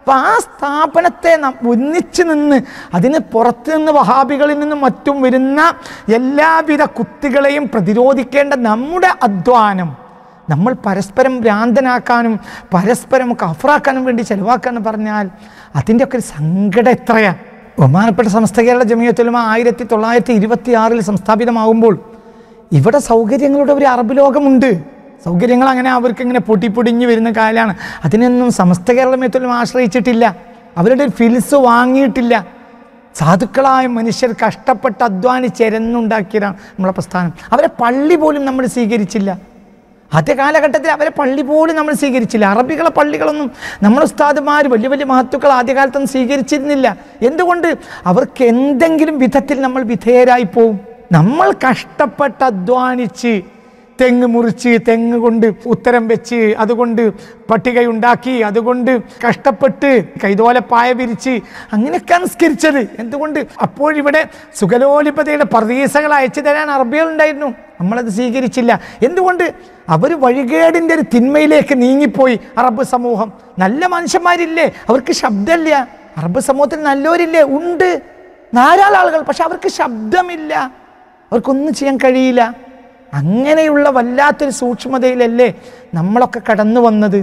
അപ്പം ആ സ്ഥാപനത്തെ നാം ഒന്നിച്ചു നിന്ന് അതിന് പുറത്തു നിന്ന് വഹാബികളിൽ നിന്നും മറ്റും വരുന്ന എല്ലാവിധ കുത്തികളെയും പ്രതിരോധിക്കേണ്ട നമ്മുടെ അധ്വാനം നമ്മൾ പരസ്പരം ഭ്രാന്തനാക്കാനും പരസ്പരം കഫറാക്കാനും വേണ്ടി ചെലവാക്കാന്ന് പറഞ്ഞാൽ അതിൻ്റെയൊക്കെ ഒരു സങ്കടം എത്രയാണ് ബഹുമാനപ്പെട്ട സമസ്ത കേരള ജമിയത്തുലമ ആയിരത്തി തൊള്ളായിരത്തി ഇരുപത്തി ആറിൽ സംസ്ഥാപിതമാകുമ്പോൾ ഇവിടെ സൗകര്യങ്ങളുടെ ഒരു അറബ് ലോകമുണ്ട് സൗകര്യങ്ങൾ അങ്ങനെ അവർക്ക് ഇങ്ങനെ പൊട്ടിപ്പൊടിഞ്ഞ് വരുന്ന കാലമാണ് അതിനൊന്നും സമസ്ത കേരള മേത്തൊന്നും ആശ്രയിച്ചിട്ടില്ല അവരുടെ ഒരു ഫിൽസ് വാങ്ങിയിട്ടില്ല സാധുക്കളായ മനുഷ്യർ കഷ്ടപ്പെട്ട് അധ്വാനിച്ചെരന്നുണ്ടാക്കിയതാണ് നമ്മളെ പ്രസ്ഥാനം അവരെ പള്ളി പോലും നമ്മൾ സ്വീകരിച്ചില്ല ആദ്യ കാലഘട്ടത്തിൽ അവരെ പള്ളി പോലും നമ്മൾ സ്വീകരിച്ചില്ല അറബികളെ പള്ളികളൊന്നും നമ്മുടെ ഉസ്താദുമാർ വലിയ വലിയ മഹത്തുക്കൾ ആദ്യകാലത്തൊന്നും സ്വീകരിച്ചിരുന്നില്ല എന്തുകൊണ്ട് അവർക്ക് എന്തെങ്കിലും വിധത്തിൽ നമ്മൾ വിധേയരായി പോവും നമ്മൾ കഷ്ടപ്പെട്ട് അധ്വാനിച്ച് തെങ്ങ് മുറിച്ച് തെങ്ങ് കൊണ്ട് ഉത്തരം വെച്ച് അതുകൊണ്ട് പട്ടികയുണ്ടാക്കി അതുകൊണ്ട് കഷ്ടപ്പെട്ട് കൈതോലപ്പായ വിരിച്ച് അങ്ങനെയൊക്കെ നിസ്കരിച്ചത് എന്തുകൊണ്ട് അപ്പോഴിവിടെ സുഖലോലിപതയുടെ പ്രതീസകൾ അയച്ചു തരാൻ അറബികളുണ്ടായിരുന്നു നമ്മളത് സ്വീകരിച്ചില്ല എന്തുകൊണ്ട് അവർ വഴികേടിൻ്റെ ഒരു തിന്മയിലേക്ക് നീങ്ങിപ്പോയി അറബ് സമൂഹം നല്ല മനുഷ്യന്മാരില്ലേ അവർക്ക് ശബ്ദമില്ല അറബ് സമൂഹത്തിൽ നല്ലവരില്ലേ ഉണ്ട് ധാരാളം ആളുകൾ പക്ഷെ അവർക്ക് ശബ്ദമില്ല അവർക്കൊന്നും ചെയ്യാൻ കഴിയില്ല അങ്ങനെയുള്ള വല്ലാത്തൊരു സൂക്ഷ്മതയിലല്ലേ നമ്മളൊക്കെ കടന്നു വന്നത്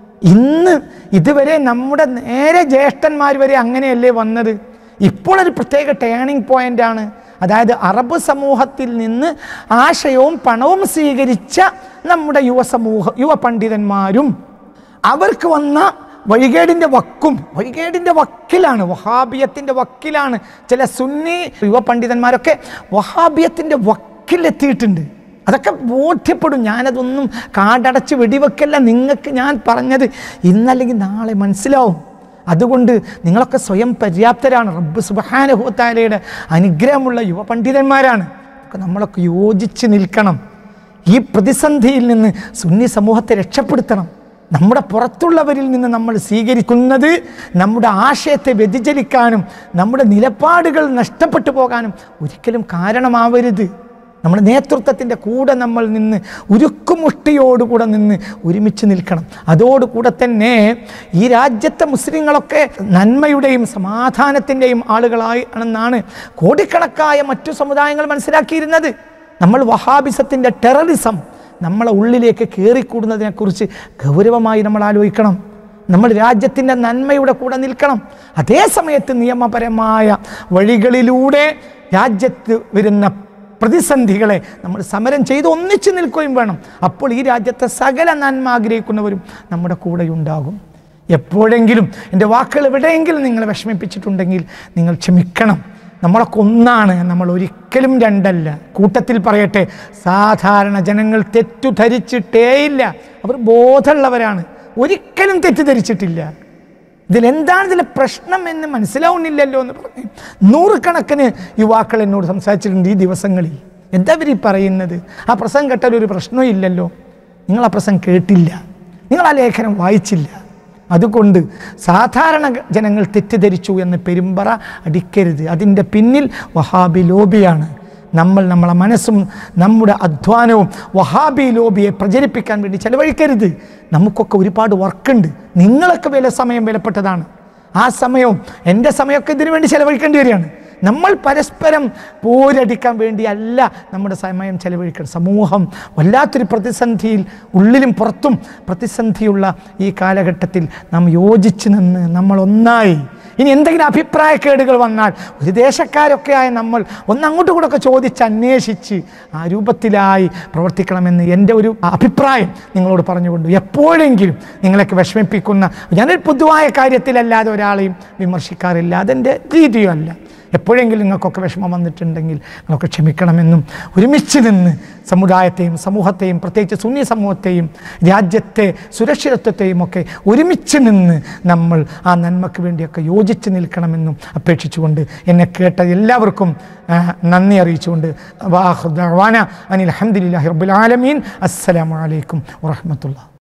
ഇന്ന് ഇതുവരെ നമ്മുടെ നേരെ ജ്യേഷ്ഠന്മാർ വരെ അങ്ങനെയല്ലേ വന്നത് ഇപ്പോൾ ഒരു പ്രത്യേക ടേണിംഗ് പോയിന്റ് ആണ് അതായത് അറബ് സമൂഹത്തിൽ നിന്ന് ആശയവും പണവും സ്വീകരിച്ച നമ്മുടെ യുവ സമൂഹ യുവ പണ്ഡിതന്മാരും അവർക്ക് വന്ന വഴികേടിൻ്റെ വക്കും വഴികേടിൻ്റെ വക്കിലാണ് വഹാബിയത്തിൻ്റെ വക്കിലാണ് ചില സുന്നി യുവ പണ്ഡിതന്മാരൊക്കെ വഹാബിയത്തിൻ്റെ വക്കിലെത്തിയിട്ടുണ്ട് അതൊക്കെ ബോധ്യപ്പെടും ഞാനതൊന്നും കാടടച്ച് വെടിവെക്കല്ല നിങ്ങൾക്ക് ഞാൻ പറഞ്ഞത് ഇന്നല്ലെങ്കിൽ നാളെ മനസ്സിലാവും അതുകൊണ്ട് നിങ്ങളൊക്കെ സ്വയം പര്യാപ്തരാണ് റബ്ബ് സുബഹാനുഭവത്താലയുടെ അനുഗ്രഹമുള്ള യുവ പണ്ഡിതന്മാരാണ് ഒക്കെ നമ്മളൊക്കെ യോജിച്ച് നിൽക്കണം ഈ പ്രതിസന്ധിയിൽ നിന്ന് സുന്നി സമൂഹത്തെ രക്ഷപ്പെടുത്തണം നമ്മുടെ പുറത്തുള്ളവരിൽ നിന്ന് നമ്മൾ സ്വീകരിക്കുന്നത് നമ്മുടെ ആശയത്തെ വ്യതിചലിക്കാനും നമ്മുടെ നിലപാടുകൾ നഷ്ടപ്പെട്ടു പോകാനും ഒരിക്കലും കാരണമാവരുത് നമ്മുടെ നേതൃത്വത്തിൻ്റെ കൂടെ നമ്മൾ നിന്ന് ഉരുക്കുമുഷ്ടിയോടുകൂടെ നിന്ന് ഒരുമിച്ച് നിൽക്കണം അതോടുകൂടെ തന്നെ ഈ രാജ്യത്തെ മുസ്ലിങ്ങളൊക്കെ നന്മയുടെയും സമാധാനത്തിൻ്റെയും ആളുകളായി ആണെന്നാണ് കോടിക്കണക്കായ മറ്റു സമുദായങ്ങൾ മനസ്സിലാക്കിയിരുന്നത് നമ്മൾ വഹാബിസത്തിൻ്റെ ടെററിസം നമ്മളെ ഉള്ളിലേക്ക് കയറിക്കൂടുന്നതിനെക്കുറിച്ച് ഗൗരവമായി നമ്മൾ ആലോചിക്കണം നമ്മൾ രാജ്യത്തിൻ്റെ നന്മയുടെ കൂടെ നിൽക്കണം അതേ സമയത്ത് നിയമപരമായ വഴികളിലൂടെ രാജ്യത്ത് വരുന്ന പ്രതിസന്ധികളെ നമ്മൾ സമരം ചെയ്ത് ഒന്നിച്ചു നിൽക്കുകയും വേണം അപ്പോൾ ഈ രാജ്യത്തെ സകല നന്മ ആഗ്രഹിക്കുന്നവരും നമ്മുടെ കൂടെ ഉണ്ടാകും എപ്പോഴെങ്കിലും എൻ്റെ വാക്കുകൾ എവിടെയെങ്കിലും നിങ്ങളെ വിഷമിപ്പിച്ചിട്ടുണ്ടെങ്കിൽ നിങ്ങൾ ക്ഷമിക്കണം നമ്മളൊക്കെ ഒന്നാണ് നമ്മൾ ഒരിക്കലും രണ്ടല്ല കൂട്ടത്തിൽ പറയട്ടെ സാധാരണ ജനങ്ങൾ തെറ്റുധരിച്ചിട്ടേയില്ല അവർ ബോധമുള്ളവരാണ് ഒരിക്കലും തെറ്റിദ്ധരിച്ചിട്ടില്ല ഇതിലെന്താണ് ഇതിലെ പ്രശ്നം എന്ന് മനസ്സിലാവുന്നില്ലല്ലോ എന്ന് പറഞ്ഞ് നൂറുകണക്കിന് യുവാക്കൾ എന്നോട് സംസാരിച്ചിട്ടുണ്ട് ഈ ദിവസങ്ങളിൽ എന്താ ഇവർ ഈ പറയുന്നത് ആ പ്രസംഗം കേട്ടാൽ ഒരു പ്രശ്നവും ഇല്ലല്ലോ നിങ്ങൾ ആ പ്രസംഗം കേട്ടില്ല നിങ്ങൾ ആ ലേഖനം വായിച്ചില്ല അതുകൊണ്ട് സാധാരണ ജനങ്ങൾ തെറ്റിദ്ധരിച്ചു എന്ന് പെരുമ്പറ അടിക്കരുത് അതിൻ്റെ പിന്നിൽ വഹാബി ലോബിയാണ് നമ്മൾ നമ്മളെ മനസ്സും നമ്മുടെ അധ്വാനവും വഹാബി ലോബിയെ പ്രചരിപ്പിക്കാൻ വേണ്ടി ചെലവഴിക്കരുത് നമുക്കൊക്കെ ഒരുപാട് വർക്കുണ്ട് നിങ്ങളൊക്കെ വില സമയം വിലപ്പെട്ടതാണ് ആ സമയവും എൻ്റെ സമയമൊക്കെ ഇതിനു വേണ്ടി ചെലവഴിക്കേണ്ടി വരികയാണ് നമ്മൾ പരസ്പരം പോരടിക്കാൻ വേണ്ടിയല്ല നമ്മുടെ സമയം ചെലവഴിക്കണം സമൂഹം വല്ലാത്തൊരു പ്രതിസന്ധിയിൽ ഉള്ളിലും പുറത്തും പ്രതിസന്ധിയുള്ള ഈ കാലഘട്ടത്തിൽ നാം യോജിച്ച് നിന്ന് നമ്മൾ ഒന്നായി ഇനി എന്തെങ്കിലും അഭിപ്രായക്കേടുകൾ വന്നാൽ ഒരു ദേശക്കാരൊക്കെ ആയ നമ്മൾ ഒന്ന് അങ്ങോട്ടും കൂടെ ഒക്കെ ചോദിച്ച് അന്വേഷിച്ച് ആ രൂപത്തിലായി പ്രവർത്തിക്കണമെന്ന് എൻ്റെ ഒരു അഭിപ്രായം നിങ്ങളോട് പറഞ്ഞുകൊണ്ട് എപ്പോഴെങ്കിലും നിങ്ങളൊക്കെ വിഷമിപ്പിക്കുന്ന ഞാനൊരു പൊതുവായ കാര്യത്തിലല്ലാതെ ഒരാളെയും വിമർശിക്കാറില്ല അതെൻ്റെ രീതിയും അല്ല എപ്പോഴെങ്കിലും നിങ്ങൾക്കൊക്കെ വിഷമം വന്നിട്ടുണ്ടെങ്കിൽ നിങ്ങളൊക്കെ ക്ഷമിക്കണമെന്നും ഒരുമിച്ച് നിന്ന് സമുദായത്തെയും സമൂഹത്തെയും പ്രത്യേകിച്ച് സുന്നി സമൂഹത്തെയും രാജ്യത്തെ സുരക്ഷിതത്വത്തെയും ഒക്കെ ഒരുമിച്ച് നിന്ന് നമ്മൾ ആ നന്മയ്ക്ക് വേണ്ടിയൊക്കെ യോജിച്ച് നിൽക്കണമെന്നും അപേക്ഷിച്ചുകൊണ്ട് എന്നെ കേട്ട എല്ലാവർക്കും ആ, നന്ദി അറിയിച്ചുകൊണ്ട് വാഹുദാന അനിൽ അഹമ്മദില്ലാഹി റബ്ബുൽ ആലമീൻ അസ്സലാമു അലൈക്കും വറഹ്മത്തുള്ളാഹി